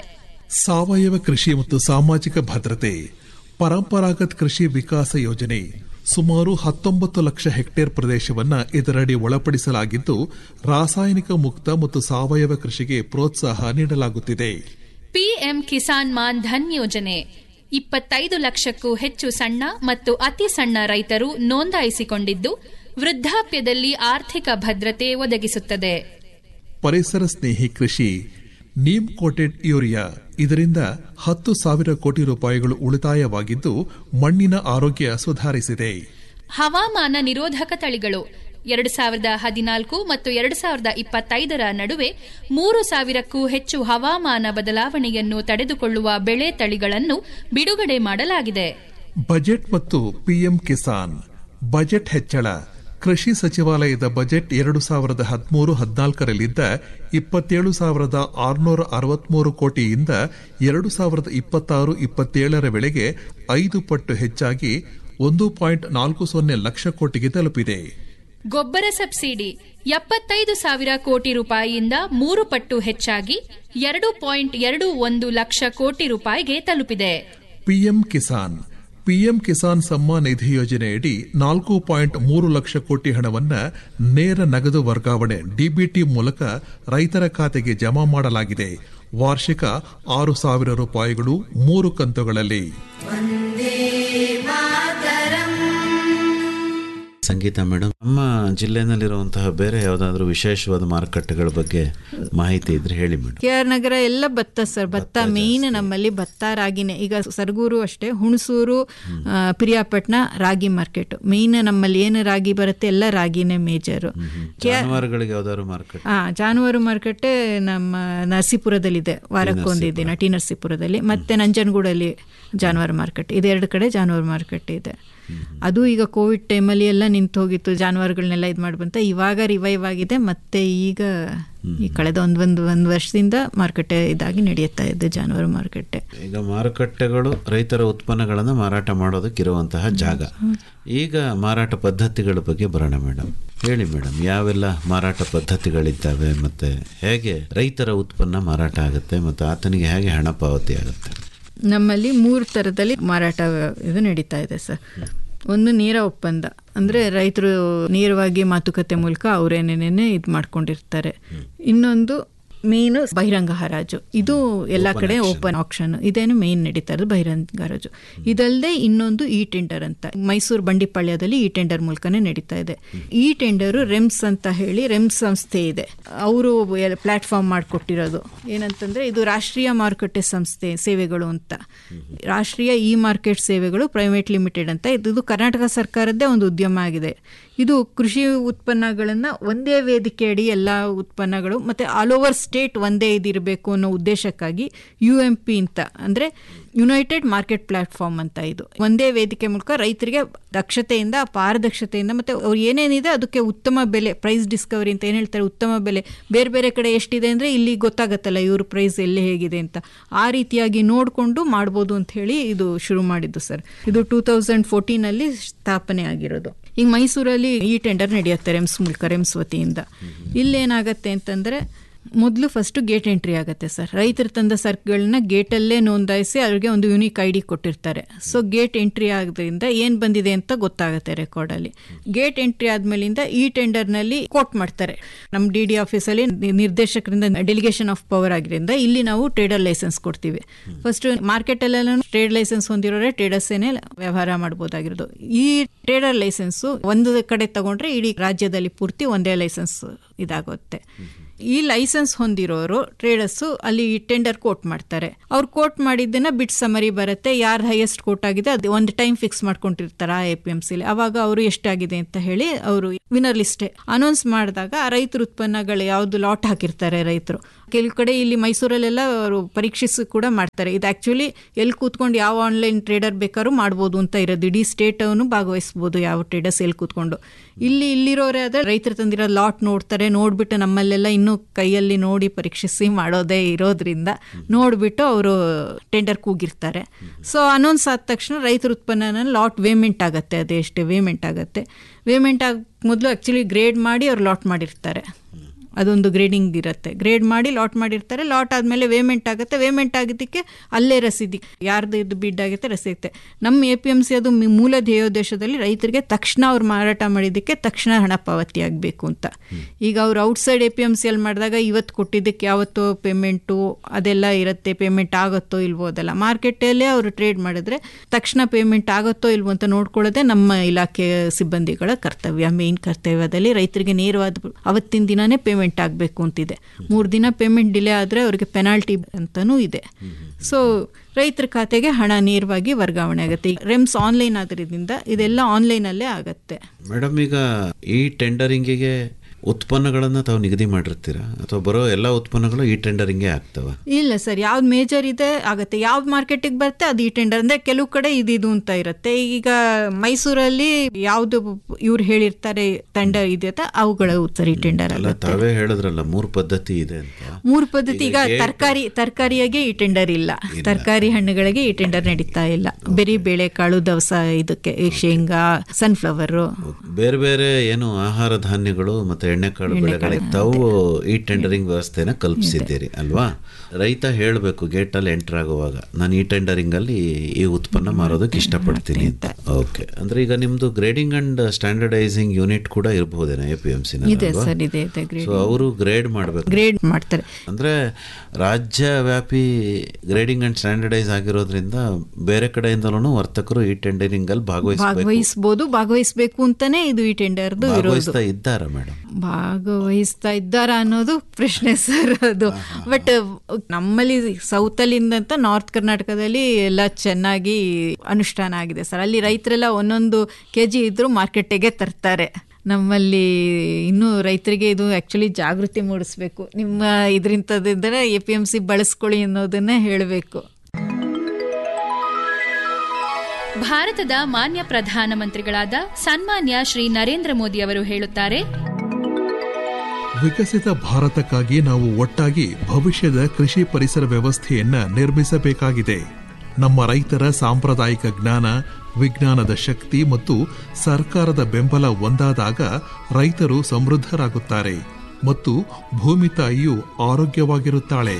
S4: ಸಾವಯವ ಕೃಷಿ ಮತ್ತು ಸಾಮಾಜಿಕ ಭದ್ರತೆ ಪರಂಪರಾಗತ್ ಕೃಷಿ ವಿಕಾಸ ಯೋಜನೆ ಸುಮಾರು ಹತ್ತೊಂಬತ್ತು ಲಕ್ಷ ಹೆಕ್ಟೇರ್ ಪ್ರದೇಶವನ್ನ ಇದರಡಿ ಒಳಪಡಿಸಲಾಗಿದ್ದು ರಾಸಾಯನಿಕ ಮುಕ್ತ ಮತ್ತು ಸಾವಯವ ಕೃಷಿಗೆ ಪ್ರೋತ್ಸಾಹ ನೀಡಲಾಗುತ್ತಿದೆ
S7: ಪಿಎಂ ಕಿಸಾನ್ ಮಾನ್ ಧನ್ ಯೋಜನೆ ಇಪ್ಪತ್ತೈದು ಲಕ್ಷಕ್ಕೂ ಹೆಚ್ಚು ಸಣ್ಣ ಮತ್ತು ಅತಿ ಸಣ್ಣ ರೈತರು ನೋಂದಾಯಿಸಿಕೊಂಡಿದ್ದು ವೃದ್ಧಾಪ್ಯದಲ್ಲಿ ಆರ್ಥಿಕ ಭದ್ರತೆ ಒದಗಿಸುತ್ತದೆ
S4: ಪರಿಸರ ಸ್ನೇಹಿ ಕೃಷಿ ನೀಮ್ ಕೋಟೆಡ್ ಯೂರಿಯಾ ಇದರಿಂದ ಹತ್ತು ಸಾವಿರ ಕೋಟಿ ರೂಪಾಯಿಗಳು ಉಳಿತಾಯವಾಗಿದ್ದು ಮಣ್ಣಿನ ಆರೋಗ್ಯ ಸುಧಾರಿಸಿದೆ
S7: ಹವಾಮಾನ ನಿರೋಧಕ ತಳಿಗಳು ಎರಡು ಸಾವಿರದ ಹದಿನಾಲ್ಕು ಮತ್ತು ಎರಡು ಸಾವಿರದ ಇಪ್ಪತ್ತೈದರ ನಡುವೆ ಮೂರು ಸಾವಿರಕ್ಕೂ ಹೆಚ್ಚು ಹವಾಮಾನ ಬದಲಾವಣೆಯನ್ನು ತಡೆದುಕೊಳ್ಳುವ ಬೆಳೆ ತಳಿಗಳನ್ನು ಬಿಡುಗಡೆ ಮಾಡಲಾಗಿದೆ
S4: ಬಜೆಟ್ ಮತ್ತು ಪಿಎಂ ಕಿಸಾನ್ ಬಜೆಟ್ ಹೆಚ್ಚಳ ಕೃಷಿ ಸಚಿವಾಲಯದ ಬಜೆಟ್ ಎರಡು ಸಾವಿರದ ಹದಿಮೂರು ಹದಿನಾಲ್ಕರಲ್ಲಿದ್ದ ಇಪ್ಪತ್ತೇಳು ಸಾವಿರದ ಆರುನೂರ ಅರವತ್ಮೂರು ಕೋಟಿಯಿಂದ ಎರಡು ಸಾವಿರದ ಇಪ್ಪತ್ತಾರು ಇಪ್ಪತ್ತೇಳರ ವೇಳೆಗೆ ಐದು ಪಟ್ಟು ಹೆಚ್ಚಾಗಿ ಒಂದು ಪಾಯಿಂಟ್ ನಾಲ್ಕು ಸೊನ್ನೆ ಲಕ್ಷ ಕೋಟಿಗೆ ತಲುಪಿದೆ
S7: ಗೊಬ್ಬರ ಸಬ್ಸಿಡಿ ಎಪ್ಪತ್ತೈದು ಸಾವಿರ ಕೋಟಿ ರೂಪಾಯಿಯಿಂದ ಮೂರು ಪಟ್ಟು ಹೆಚ್ಚಾಗಿ ಎರಡು ಪಾಯಿಂಟ್ ಎರಡು ಒಂದು ಲಕ್ಷ ಕೋಟಿ ರೂಪಾಯಿಗೆ ತಲುಪಿದೆ
S4: ಪಿಎಂ ಕಿಸಾನ್ ಪಿಎಂ ಕಿಸಾನ್ ಸಮ್ಮಾನ್ ನಿಧಿ ಯೋಜನೆಯಡಿ ನಾಲ್ಕು ಪಾಯಿಂಟ್ ಮೂರು ಲಕ್ಷ ಕೋಟಿ ಹಣವನ್ನ ನೇರ ನಗದು ವರ್ಗಾವಣೆ ಡಿಬಿಟಿ ಮೂಲಕ ರೈತರ ಖಾತೆಗೆ ಜಮಾ ಮಾಡಲಾಗಿದೆ ವಾರ್ಷಿಕ ಆರು ಸಾವಿರ ರೂಪಾಯಿಗಳು ಮೂರು ಕಂತುಗಳಲ್ಲಿ
S5: ಸಂಗೀತ ಮೇಡಮ್ ನಮ್ಮ ಜಿಲ್ಲೆನಲ್ಲಿರುವಂತಹ ಬೇರೆ ಯಾವುದಾದ್ರೂ ವಿಶೇಷವಾದ ಮಾರುಕಟ್ಟೆಗಳ ಬಗ್ಗೆ ಮಾಹಿತಿ ಇದ್ರೆ ಹೇಳಿ ಮೇಡಮ್
S6: ಕೆ ಆರ್ ನಗರ ಎಲ್ಲ ಭತ್ತ ಸರ್ ಭತ್ತ ಮೇನ್ ನಮ್ಮಲ್ಲಿ ಭತ್ತ ರಾಗಿನೇ ಈಗ ಸರಗೂರು ಅಷ್ಟೇ ಹುಣಸೂರು ಆ, ಪಿರಿಯಾಪಟ್ನ ರಾಗಿ ಮಾರ್ಕೆಟ್ ಮೇನ್ ನಮ್ಮಲ್ಲಿ ಏನು ರಾಗಿ ಬರುತ್ತೆ ಎಲ್ಲ ರಾಗಿನೇ ಮೇಜರು
S5: ಜಾನುವಾರುಗಳಿಗೆ ಯಾವ್ದಾದ್ರು ಮಾರುಕಟ್ಟೆ
S6: ಆ ಜಾನುವಾರು ಮಾರುಕಟ್ಟೆ ನಮ್ಮ ನರಸೀಪುರದಲ್ಲಿದೆ ವಾರಕ್ಕೊಂದು ದಿನ ಟಿ ನರಸೀಪುರದಲ್ಲಿ ಮತ್ತೆ ನಂಜನಗೂಡಲ್ಲಿ ಜಾನುವಾರು ಮಾರುಕಟ್ಟೆ ಇದೆರಡು ಕಡೆ ಜಾನುವಾರು ಮಾರುಕಟ್ಟೆ ಇದೆ ಅದು ಈಗ ಕೋವಿಡ್ ಟೈಮಲ್ಲಿ ಎಲ್ಲ ನಿಂತು ಹೋಗಿತ್ತು ಜಾನುವಾರುಗಳನ್ನೆಲ್ಲ ಇದು ಮಾಡ್ಬಂತ ಇವಾಗ ರಿವೈವ್ ಆಗಿದೆ ಮತ್ತೆ ಈಗ ಈ ಕಳೆದ ಒಂದು ಒಂದು ಒಂದು ವರ್ಷದಿಂದ ಮಾರುಕಟ್ಟೆ ಇದಾಗಿ ನಡೆಯುತ್ತಾ ಇದೆ ಜಾನುವಾರು ಮಾರುಕಟ್ಟೆ
S5: ಈಗ ಮಾರುಕಟ್ಟೆಗಳು ರೈತರ ಉತ್ಪನ್ನಗಳನ್ನು ಮಾರಾಟ ಮಾಡೋದಕ್ಕಿರುವಂತಹ ಜಾಗ ಈಗ ಮಾರಾಟ ಪದ್ಧತಿಗಳ ಬಗ್ಗೆ ಬರೋಣ ಮೇಡಮ್ ಹೇಳಿ ಮೇಡಮ್ ಯಾವೆಲ್ಲ ಮಾರಾಟ ಪದ್ಧತಿಗಳಿದ್ದಾವೆ ಮತ್ತೆ ಹೇಗೆ ರೈತರ ಉತ್ಪನ್ನ ಮಾರಾಟ ಆಗುತ್ತೆ ಮತ್ತು ಆತನಿಗೆ ಹೇಗೆ ಹಣ ಪಾವತಿ ಆಗುತ್ತೆ
S6: ನಮ್ಮಲ್ಲಿ ಮೂರು ಥರದಲ್ಲಿ ಮಾರಾಟ ಇದು ನಡೀತಾ ಇದೆ ಸರ್ ಒಂದು ನೇರ ಒಪ್ಪಂದ ಅಂದರೆ ರೈತರು ನೇರವಾಗಿ ಮಾತುಕತೆ ಮೂಲಕ ಅವರೇನೇನೇ ಇದು ಮಾಡ್ಕೊಂಡಿರ್ತಾರೆ ಇನ್ನೊಂದು ಮೇನ್ ಬಹಿರಂಗ ಹರಾಜು ಇದು ಎಲ್ಲ ಕಡೆ ಓಪನ್ ಆಕ್ಷನ್ ಇದೇನು ಮೇನ್ ನಡೀತಾ ಇರೋದು ಬಹಿರಂಗ ಹರಾಜು ಇದಲ್ಲದೆ ಇನ್ನೊಂದು ಇ ಟೆಂಡರ್ ಅಂತ ಮೈಸೂರು ಬಂಡಿಪಾಳ್ಯದಲ್ಲಿ ಈ ಟೆಂಡರ್ ಮೂಲಕನೇ ನಡೀತಾ ಇದೆ ಈ ಟೆಂಡರು ರೆಮ್ಸ್ ಅಂತ ಹೇಳಿ ರೆಮ್ಸ್ ಸಂಸ್ಥೆ ಇದೆ ಅವರು ಪ್ಲಾಟ್ಫಾರ್ಮ್ ಮಾಡಿಕೊಟ್ಟಿರೋದು ಏನಂತಂದ್ರೆ ಇದು ರಾಷ್ಟ್ರೀಯ ಮಾರುಕಟ್ಟೆ ಸಂಸ್ಥೆ ಸೇವೆಗಳು ಅಂತ ರಾಷ್ಟ್ರೀಯ ಇ ಮಾರ್ಕೆಟ್ ಸೇವೆಗಳು ಪ್ರೈವೇಟ್ ಲಿಮಿಟೆಡ್ ಅಂತ ಇದು ಇದು ಕರ್ನಾಟಕ ಸರ್ಕಾರದ್ದೇ ಒಂದು ಉದ್ಯಮ ಆಗಿದೆ ಇದು ಕೃಷಿ ಉತ್ಪನ್ನಗಳನ್ನು ಒಂದೇ ವೇದಿಕೆ ಅಡಿ ಎಲ್ಲ ಉತ್ಪನ್ನಗಳು ಮತ್ತು ಆಲ್ ಓವರ್ ಸ್ಟೇಟ್ ಒಂದೇ ಇದಿರಬೇಕು ಅನ್ನೋ ಉದ್ದೇಶಕ್ಕಾಗಿ ಯು ಎಂ ಪಿ ಅಂತ ಅಂದರೆ ಯುನೈಟೆಡ್ ಮಾರ್ಕೆಟ್ ಪ್ಲಾಟ್ಫಾರ್ಮ್ ಅಂತ ಇದು ಒಂದೇ ವೇದಿಕೆ ಮೂಲಕ ರೈತರಿಗೆ ದಕ್ಷತೆಯಿಂದ ಪಾರದಕ್ಷತೆಯಿಂದ ಮತ್ತು ಅವ್ರು ಏನೇನಿದೆ ಅದಕ್ಕೆ ಉತ್ತಮ ಬೆಲೆ ಪ್ರೈಸ್ ಡಿಸ್ಕವರಿ ಅಂತ ಏನು ಹೇಳ್ತಾರೆ ಉತ್ತಮ ಬೆಲೆ ಬೇರೆ ಬೇರೆ ಕಡೆ ಎಷ್ಟಿದೆ ಅಂದರೆ ಇಲ್ಲಿ ಗೊತ್ತಾಗತ್ತಲ್ಲ ಇವ್ರ ಪ್ರೈಸ್ ಎಲ್ಲಿ ಹೇಗಿದೆ ಅಂತ ಆ ರೀತಿಯಾಗಿ ನೋಡಿಕೊಂಡು ಮಾಡ್ಬೋದು ಅಂತ ಹೇಳಿ ಇದು ಶುರು ಮಾಡಿದ್ದು ಸರ್ ಇದು ಟೂ ತೌಸಂಡ್ ಫೋರ್ಟೀನಲ್ಲಿ ಸ್ಥಾಪನೆ ಆಗಿರೋದು ಈಗ ಮೈಸೂರಲ್ಲಿ ಈ ಟೆಂಡರ್ ನಡೆಯುತ್ತೆ ರೆಮ್ಸ್ ಮೂಲಕ ರೆಮ್ಸ್ ವತಿಯಿಂದ ಇಲ್ಲೇನಾಗತ್ತೆ ಅಂತಂದರೆ ಮೊದಲು ಫಸ್ಟು ಗೇಟ್ ಎಂಟ್ರಿ ಆಗುತ್ತೆ ಸರ್ ರೈತರು ತಂದ ಸರಕುಗಳನ್ನ ಗೇಟಲ್ಲೇ ನೋಂದಾಯಿಸಿ ಅವ್ರಿಗೆ ಒಂದು ಯುನಿಕ್ ಐ ಡಿ ಕೊಟ್ಟಿರ್ತಾರೆ ಸೊ ಗೇಟ್ ಎಂಟ್ರಿ ಆಗೋದ್ರಿಂದ ಏನು ಬಂದಿದೆ ಅಂತ ಗೊತ್ತಾಗುತ್ತೆ ರೆಕಾರ್ಡಲ್ಲಿ ಗೇಟ್ ಎಂಟ್ರಿ ಆದ್ಮೇಲಿಂದ ಈ ಟೆಂಡರ್ನಲ್ಲಿ ಕೋಟ್ ಮಾಡ್ತಾರೆ ನಮ್ಮ ಡಿ ಡಿ ಆಫೀಸಲ್ಲಿ ನಿ- ನಿರ್ದೇಶಕರಿಂದ ಡೆಲಿಗೇಷನ್ ಆಫ್ ಪವರ್ ಆಗಿರೋದ್ರಿಂದ ಇಲ್ಲಿ ನಾವು ಟ್ರೇಡರ್ ಲೈಸೆನ್ಸ್ ಕೊಡ್ತೀವಿ ಫಸ್ಟ್ ಮಾರ್ಕೆಟಲ್ಲೆಲ್ಲ ಟ್ರೇಡ್ ಲೈಸೆನ್ಸ್ ಹೊಂದಿರೋರೆ ಟ್ರೇಡರ್ಸೇನೆ ವ್ಯವಹಾರ ಮಾಡ್ಬೋದಾಗಿರೋದು ಈ ಟ್ರೇಡರ್ ಲೈಸೆನ್ಸು ಒಂದು ಕಡೆ ತಗೊಂಡ್ರೆ ಇಡೀ ರಾಜ್ಯದಲ್ಲಿ ಪೂರ್ತಿ ಒಂದೇ ಲೈಸೆನ್ಸ್ ಇದಾಗುತ್ತೆ ಈ ಲೈಸೆನ್ಸ್ ಹೊಂದಿರೋರು ಟ್ರೇಡರ್ಸು ಅಲ್ಲಿ ಟೆಂಡರ್ ಕೋಟ್ ಮಾಡ್ತಾರೆ ಅವ್ರು ಕೋಟ್ ಮಾಡಿದ್ದನ್ನ ಬಿಟ್ ಸಮರಿ ಬರುತ್ತೆ ಯಾರು ಹೈಯೆಸ್ಟ್ ಕೋಟ್ ಆಗಿದೆ ಅದು ಒಂದು ಟೈಮ್ ಫಿಕ್ಸ್ ಮಾಡ್ಕೊಂಡಿರ್ತಾರೆ ಆ ಎ ಪಿ ಎಂ ಸಿಲಿ ಅವಾಗ ಅವರು ಎಷ್ಟಾಗಿದೆ ಅಂತ ಹೇಳಿ ಅವರು ವಿನರ್ ಲಿಸ್ಟ್ ಅನೌನ್ಸ್ ಮಾಡಿದಾಗ ಆ ರೈತರ ಉತ್ಪನ್ನಗಳು ಯಾವುದು ಲಾಟ್ ಹಾಕಿರ್ತಾರೆ ರೈತರು ಕೆಲವು ಕಡೆ ಇಲ್ಲಿ ಮೈಸೂರಲ್ಲೆಲ್ಲ ಅವರು ಪರೀಕ್ಷಿಸಿ ಕೂಡ ಮಾಡ್ತಾರೆ ಇದು ಆಕ್ಚುಲಿ ಎಲ್ಲಿ ಕೂತ್ಕೊಂಡು ಯಾವ ಆನ್ಲೈನ್ ಟ್ರೇಡರ್ ಬೇಕಾದ್ರೂ ಮಾಡ್ಬೋದು ಅಂತ ಇರೋದು ಇಡೀ ಸ್ಟೇಟ್ ಅವನು ಭಾಗವಹಿಸ್ಬೋದು ಯಾವ ಟ್ರೇಡರ್ಸ್ ಎಲ್ಲಿ ಕೂತ್ಕೊಂಡು ಇಲ್ಲಿ ಇಲ್ಲಿರೋರೇ ಆದರೆ ರೈತರು ತಂದಿರೋ ಲಾಟ್ ನೋಡ್ತಾರೆ ನೋಡ್ಬಿಟ್ಟು ನಮ್ಮಲ್ಲೆಲ್ಲ ಇನ್ನೂ ಕೈಯಲ್ಲಿ ನೋಡಿ ಪರೀಕ್ಷಿಸಿ ಮಾಡೋದೇ ಇರೋದ್ರಿಂದ ನೋಡಿಬಿಟ್ಟು ಅವರು ಟೆಂಡರ್ ಕೂಗಿರ್ತಾರೆ ಸೊ ಅನೌನ್ಸ್ ಆದ ತಕ್ಷಣ ರೈತರ ಉತ್ಪನ್ನನ ಲಾಟ್ ವೇಮೆಂಟ್ ಆಗುತ್ತೆ ಅದೇ ಅಷ್ಟೇ ವೇಮೆಂಟ್ ಆಗುತ್ತೆ ವೇಮೆಂಟ್ ಆಗ ಮೊದಲು ಆ್ಯಕ್ಚುಲಿ ಗ್ರೇಡ್ ಮಾಡಿ ಅವ್ರು ಲಾಟ್ ಮಾಡಿರ್ತಾರೆ ಅದೊಂದು ಗ್ರೇಡಿಂಗ್ ಇರುತ್ತೆ ಗ್ರೇಡ್ ಮಾಡಿ ಲಾಟ್ ಮಾಡಿರ್ತಾರೆ ಲಾಟ್ ಆದಮೇಲೆ ವೇಮೆಂಟ್ ಆಗುತ್ತೆ ವೇಮೆಂಟ್ ಆಗಿದ್ದಕ್ಕೆ ಅಲ್ಲೇ ರಸೀದಿ ಯಾರ್ದು ಇದು ಬಿಡ್ ಆಗುತ್ತೆ ರಸೀಗುತ್ತೆ ನಮ್ಮ ಎ ಪಿ ಎಮ್ ಸಿ ಅದು ಮಿ- ಮೂಲ ಧ್ಯೇಯೋದ್ದೇಶದಲ್ಲಿ ರೈತರಿಗೆ ತಕ್ಷಣ ಅವ್ರು ಮಾರಾಟ ಮಾಡಿದ್ದಕ್ಕೆ ತಕ್ಷಣ ಹಣ ಪಾವತಿ ಆಗಬೇಕು ಅಂತ ಈಗ ಅವ್ರು ಔಟ್ಸೈಡ್ ಎ ಪಿ ಎಮ್ ಸಿಯಲ್ಲಿ ಮಾಡಿದಾಗ ಇವತ್ತು ಕೊಟ್ಟಿದ್ದಕ್ಕೆ ಯಾವತ್ತೋ ಪೇಮೆಂಟು ಅದೆಲ್ಲ ಇರುತ್ತೆ ಪೇಮೆಂಟ್ ಆಗುತ್ತೋ ಇಲ್ವೋ ಅದೆಲ್ಲ ಮಾರ್ಕೆಟಲ್ಲೇ ಅವರು ಟ್ರೇಡ್ ಮಾಡಿದ್ರೆ ತಕ್ಷಣ ಪೇಮೆಂಟ್ ಆಗುತ್ತೋ ಇಲ್ವೋ ಅಂತ ನೋಡ್ಕೊಳ್ಳೋದೇ ನಮ್ಮ ಇಲಾಖೆ ಸಿಬ್ಬಂದಿಗಳ ಕರ್ತವ್ಯ ಮೇನ್ ಕರ್ತವ್ಯದಲ್ಲಿ ರೈತರಿಗೆ ನೇರವಾದ ಅವತ್ತಿನ ದಿನನೇ ಪೇಮೆಂಟ್ ಆಗಬೇಕು ಅಂತಿದೆ ಮೂರು ದಿನ ಪೇಮೆಂಟ್ ಡಿಲೇ ಆದರೆ ಅವ್ರಿಗೆ ಪೆನಾಲ್ಟಿ ಅಂತಲೂ ಇದೆ ಸೊ ರೈತರ ಖಾತೆಗೆ ಹಣ ನೇರವಾಗಿ ವರ್ಗಾವಣೆ ಆಗುತ್ತೆ ಈಗ ರೆಮ್ಸ್ ಆನ್ಲೈನ್ ಆದ್ರಿಂದ ಇದೆಲ್ಲ ಆನ್ಲೈನಲ್ಲೇ ಆಗುತ್ತೆ
S5: ಮೇಡಮ್ ಈಗ ಈ ಟೆಂಡರಿಂಗಿಗೆ ಉತ್ಪನ್ನಗಳನ್ನು ತಾವು ನಿಗದಿ ಮಾಡಿರ್ತೀರಾ ಅಥವಾ ಬರೋ ಎಲ್ಲ ಉತ್ಪನ್ನಗಳು ಈ ಟೆಂಡರಿಂಗೇ ಆಗ್ತವ
S6: ಇಲ್ಲ ಸರ್ ಯಾವ್ದು ಮೇಜರ್ ಇದೆ ಆಗತ್ತೆ ಯಾವ್ದು ಮಾರ್ಕೆಟಿಗೆ ಬರುತ್ತೆ ಅದು ಈ ಟೆಂಡರ್ ಅಂದ್ರೆ ಕೆಲವು ಕಡೆ ಇದಿದು ಅಂತ ಇರುತ್ತೆ ಈಗ ಮೈಸೂರಲ್ಲಿ ಯಾವ್ದು ಇವ್ರು ಹೇಳಿರ್ತಾರೆ ಟೆಂಡರ್ ಇದೆ ಅಂತ ಅವುಗಳು ಸರ್ ಈ ಟೆಂಡರ್
S5: ಅಲ್ಲ
S6: ಆಗುತ್ತೆ
S5: ತಾವೇ ಹೇಳಿದ್ರಲ್ಲ ಮೂರು ಪದ್ಧತಿ ಇದೆ ಅಂತ
S6: ಮೂರು ಪದ್ಧತಿ ಈಗ
S5: ಈಗ
S6: ತರಕಾರಿ ತರಕಾರಿಯಾಗೆ ಈ ಟೆಂಡರ್ ಇಲ್ಲ ತರಕಾರಿ ಹಣ್ಣುಗಳಿಗೆ ಈ ಟೆಂಡರ್ ನಡೀತಾ ಇಲ್ಲ ಬರೀ ಬೇಳೆಕಾಳು ದವಸ ಇದಕ್ಕೆ ಈ ಶೇಂಗಾ ಸನ್ಫ್ಲವರ್
S5: ಬೇರೆ ಬೇರೆ ಏನು ಆಹಾರ ಧಾನ್ಯಗಳು ಮತ್ತೆ ಎಣ್ಣೆಕಾಳು ಬೆಳೆಗಳಿಗೆ ತಾವು ಈ ಟೆಂಡರಿಂಗ್ ವ್ಯವಸ್ಥೆನ ಕಲ್ಪಿಸಿದ್ದೀರಿ ಅಲ್ವಾ ರೈತ ಹೇಳಬೇಕು ಗೇಟಲ್ಲಿ ಎಂಟರ್ ಆಗುವಾಗ ನಾನು ಈ ಟೆಂಡರಿಂಗ್ ಅಲ್ಲಿ ಈ ಉತ್ಪನ್ನ ಮಾರೋದಕ್ಕೆ ಇಷ್ಟಪಡ್ತೀನಿ ಅಂತ ಓಕೆ ಅಂದ್ರೆ ಈಗ ನಿಮ್ದು ಗ್ರೇಡಿಂಗ್ ಅಂಡ್ ಸ್ಟ್ಯಾಂಡರ್ಡೈಸಿಂಗ್ ಯೂನಿಟ್ ಕೂಡ ಇರಬಹುದೇನೋ ಎ ಪಿ ಎಂ ಸಿ
S6: ಇದೆ ಸರ್ ಇದೆ ಇದೆ ಗ್ರೇಡ್
S5: ಸೊ ಅವರು ಗ್ರೇಡ್ ಮಾಡಬೇಕು
S6: ಗ್ರೇಡ್ ಮಾಡ್ತಾರೆ
S5: ಅಂದ್ರೆ ರಾಜ್ಯ ವ್ಯಾಪಿ ಗ್ರೇಡಿಂಗ್ ಅಂಡ್ ಸ್ಟ್ಯಾಂಡರ್ಡೈಸ್ ಆಗಿರೋದ್ರಿಂದ ಬೇರೆ ಕಡೆಯಿಂದಲೂ ವರ್ತಕರು ಈ ಟೆಂಡರಿಂಗ್ ಅಲ್ಲಿ ಭಾಗವಹಿಸಬೇಕು
S6: ಭಾಗವಹಿಸ್ಬೋದು ಭಾಗವಹಿಸ್ಬೇಕು ಅಂತಾನೆ ಇದು ಈ ಟೆಂಡರ್ದು ಇರೋದು
S5: ಭಾಗವಹಿಸ್ತಾ ಇದ್ದಾರಾ ಮೇಡಮ್
S6: ಭಾಗವಹಿಸ್ತಾ ಇದ್ದಾರಾ ಅನ್ನೋದು ಪ್ರಶ್ನೆ ಸರ್ ಅದು ಬಟ್ ನಮ್ಮಲ್ಲಿ ಸೌತ್ ಅಲ್ಲಿಂದಂತ ನಾರ್ತ್ ಕರ್ನಾಟಕದಲ್ಲಿ ಎಲ್ಲ ಚೆನ್ನಾಗಿ ಅನುಷ್ಠಾನ ಆಗಿದೆ ಸರ್ ಅಲ್ಲಿ ರೈತರೆಲ್ಲ ಒಂದೊಂದು ಕೆ ಜಿ ಇದ್ರೂ ಮಾರ್ಕೆಟಿಗೆ ತರ್ತಾರೆ ನಮ್ಮಲ್ಲಿ ಇನ್ನೂ ರೈತರಿಗೆ ಇದು ಆ್ಯಕ್ಚುಲಿ ಜಾಗೃತಿ ಮೂಡಿಸ್ಬೇಕು ನಿಮ್ಮ ಇದರಿಂದದಿಂದ ಎ ಪಿ ಎಮ್ ಸಿ ಬಳಸ್ಕೊಳ್ಳಿ ಅನ್ನೋದನ್ನೇ ಹೇಳಬೇಕು
S7: ಭಾರತದ ಮಾನ್ಯ ಪ್ರಧಾನಮಂತ್ರಿಗಳಾದ ಸನ್ಮಾನ್ಯ ಶ್ರೀ ನರೇಂದ್ರ ಮೋದಿ ಅವರು ಹೇಳುತ್ತಾರೆ
S4: ವಿಕಸಿತ ಭಾರತಕ್ಕಾಗಿ ನಾವು ಒಟ್ಟಾಗಿ ಭವಿಷ್ಯದ ಕೃಷಿ ಪರಿಸರ ವ್ಯವಸ್ಥೆಯನ್ನ ನಿರ್ಮಿಸಬೇಕಾಗಿದೆ ನಮ್ಮ ರೈತರ ಸಾಂಪ್ರದಾಯಿಕ ಜ್ಞಾನ ವಿಜ್ಞಾನದ ಶಕ್ತಿ ಮತ್ತು ಸರ್ಕಾರದ ಬೆಂಬಲ ಒಂದಾದಾಗ ರೈತರು ಸಮೃದ್ಧರಾಗುತ್ತಾರೆ ಮತ್ತು ಭೂಮಿ ತಾಯಿಯು ಆರೋಗ್ಯವಾಗಿರುತ್ತಾಳೆ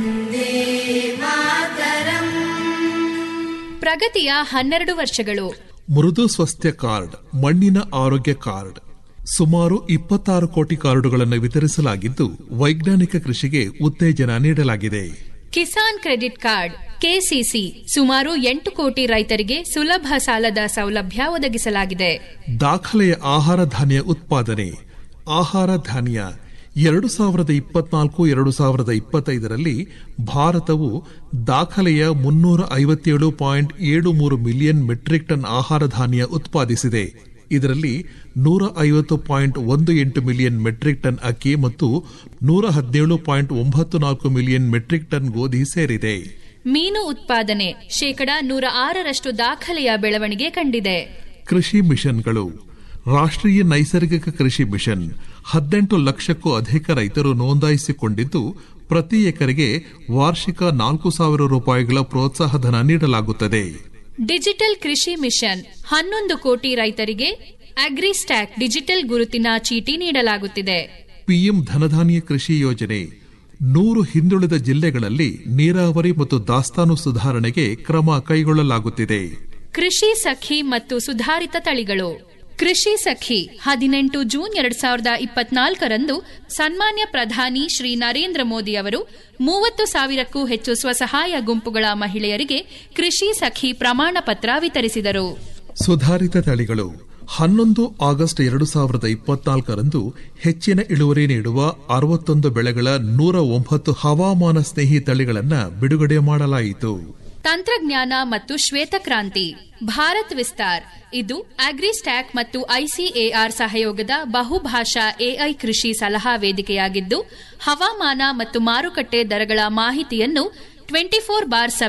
S7: ಪ್ರಗತಿಯ ಹನ್ನೆರಡು ವರ್ಷಗಳು
S4: ಮೃದು ಸ್ವಾಸ್ಥ್ಯ ಕಾರ್ಡ್ ಮಣ್ಣಿನ ಆರೋಗ್ಯ ಕಾರ್ಡ್ ಸುಮಾರು ಇಪ್ಪತ್ತಾರು ಕೋಟಿ ಕಾರ್ಡುಗಳನ್ನು ವಿತರಿಸಲಾಗಿದ್ದು ವೈಜ್ಞಾನಿಕ ಕೃಷಿಗೆ ಉತ್ತೇಜನ ನೀಡಲಾಗಿದೆ
S7: ಕಿಸಾನ್ ಕ್ರೆಡಿಟ್ ಕಾರ್ಡ್ ಕೆಸಿಸಿ ಸುಮಾರು ಎಂಟು ಕೋಟಿ ರೈತರಿಗೆ ಸುಲಭ ಸಾಲದ ಸೌಲಭ್ಯ ಒದಗಿಸಲಾಗಿದೆ
S4: ದಾಖಲೆಯ ಆಹಾರ ಧಾನ್ಯ ಉತ್ಪಾದನೆ ಆಹಾರ ಧಾನ್ಯ ಎರಡು ಸಾವಿರದ ಇಪ್ಪತ್ನಾಲ್ಕು ಎರಡು ಸಾವಿರದ ಇಪ್ಪತ್ತೈದರಲ್ಲಿ ಭಾರತವು ದಾಖಲೆಯ ಮುನ್ನೂರ ಐವತ್ತೇಳು ಪಾಯಿಂಟ್ ಏಳು ಮೂರು ಮಿಲಿಯನ್ ಮೆಟ್ರಿಕ್ ಟನ್ ಆಹಾರ ಧಾನ್ಯ ಉತ್ಪಾದಿಸಿದೆ ಇದರಲ್ಲಿ ನೂರ ಐವತ್ತು ಪಾಯಿಂಟ್ ಒಂದು ಎಂಟು ಮಿಲಿಯನ್ ಮೆಟ್ರಿಕ್ ಟನ್ ಅಕ್ಕಿ ಮತ್ತು ನೂರ ಹದಿನೇಳು ಪಾಯಿಂಟ್ ಒಂಬತ್ತು ನಾಲ್ಕು ಮಿಲಿಯನ್ ಮೆಟ್ರಿಕ್ ಟನ್ ಗೋಧಿ ಸೇರಿದೆ
S7: ಮೀನು ಉತ್ಪಾದನೆ ಶೇಕಡ ನೂರ ಆರರಷ್ಟು ದಾಖಲೆಯ ಬೆಳವಣಿಗೆ ಕಂಡಿದೆ
S4: ಕೃಷಿ ಮಿಷನ್ಗಳು ರಾಷ್ಟ್ರೀಯ ನೈಸರ್ಗಿಕ ಕೃಷಿ ಮಿಷನ್ ಹದಿನೆಂಟು ಲಕ್ಷಕ್ಕೂ ಅಧಿಕ ರೈತರು ನೋಂದಾಯಿಸಿಕೊಂಡಿದ್ದು ಪ್ರತಿ ಎಕರೆಗೆ ವಾರ್ಷಿಕ ನಾಲ್ಕು ಸಾವಿರ ರೂಪಾಯಿಗಳ ಪ್ರೋತ್ಸಾಹಧನ ನೀಡಲಾಗುತ್ತದೆ
S7: ಡಿಜಿಟಲ್ ಕೃಷಿ ಮಿಷನ್ ಹನ್ನೊಂದು ಕೋಟಿ ರೈತರಿಗೆ ಅಗ್ರಿಸ್ಟ್ಯಾಕ್ ಡಿಜಿಟಲ್ ಗುರುತಿನ ಚೀಟಿ ನೀಡಲಾಗುತ್ತಿದೆ
S4: ಪಿಎಂ ಧನಧಾನ್ಯ ಕೃಷಿ ಯೋಜನೆ ನೂರು ಹಿಂದುಳಿದ ಜಿಲ್ಲೆಗಳಲ್ಲಿ ನೀರಾವರಿ ಮತ್ತು ದಾಸ್ತಾನು ಸುಧಾರಣೆಗೆ ಕ್ರಮ ಕೈಗೊಳ್ಳಲಾಗುತ್ತಿದೆ
S7: ಕೃಷಿ ಸಖಿ ಮತ್ತು ಸುಧಾರಿತ ತಳಿಗಳು ಕೃಷಿ ಸಖಿ ಹದಿನೆಂಟು ಜೂನ್ ಎರಡ್ ಸಾವಿರದ ಇಪ್ಪತ್ನಾಲ್ಕರಂದು ಸನ್ಮಾನ್ಯ ಪ್ರಧಾನಿ ಶ್ರೀ ನರೇಂದ್ರ ಮೋದಿ ಅವರು ಮೂವತ್ತು ಸಾವಿರಕ್ಕೂ ಹೆಚ್ಚು ಸ್ವಸಹಾಯ ಗುಂಪುಗಳ ಮಹಿಳೆಯರಿಗೆ ಕೃಷಿ ಸಖಿ ಪ್ರಮಾಣ ಪತ್ರ ವಿತರಿಸಿದರು
S4: ಸುಧಾರಿತ ತಳಿಗಳು ಹನ್ನೊಂದು ಆಗಸ್ಟ್ ಎರಡು ಸಾವಿರದ ಇಪ್ಪತ್ನಾಲ್ಕರಂದು ಹೆಚ್ಚಿನ ಇಳುವರಿ ನೀಡುವ ಅರವತ್ತೊಂದು ಬೆಳೆಗಳ ನೂರ ಒಂಬತ್ತು ಹವಾಮಾನ ಸ್ನೇಹಿ ತಳಿಗಳನ್ನು ಬಿಡುಗಡೆ ಮಾಡಲಾಯಿತು
S7: ತಂತ್ರಜ್ಞಾನ ಮತ್ತು ಶ್ವೇತಕ್ರಾಂತಿ ಭಾರತ್ ವಿಸ್ತಾರ್ ಇದು ಅಗ್ರಿಸ್ಟ್ಯಾಕ್ ಮತ್ತು ಐಸಿಎಆರ್ ಸಹಯೋಗದ ಬಹುಭಾಷಾ ಎಐ ಕೃಷಿ ಸಲಹಾ ವೇದಿಕೆಯಾಗಿದ್ದು ಹವಾಮಾನ ಮತ್ತು ಮಾರುಕಟ್ಟೆ ದರಗಳ ಮಾಹಿತಿಯನ್ನು ಟ್ವೆಂಟಿ ಫೋರ್ ಬಾರ್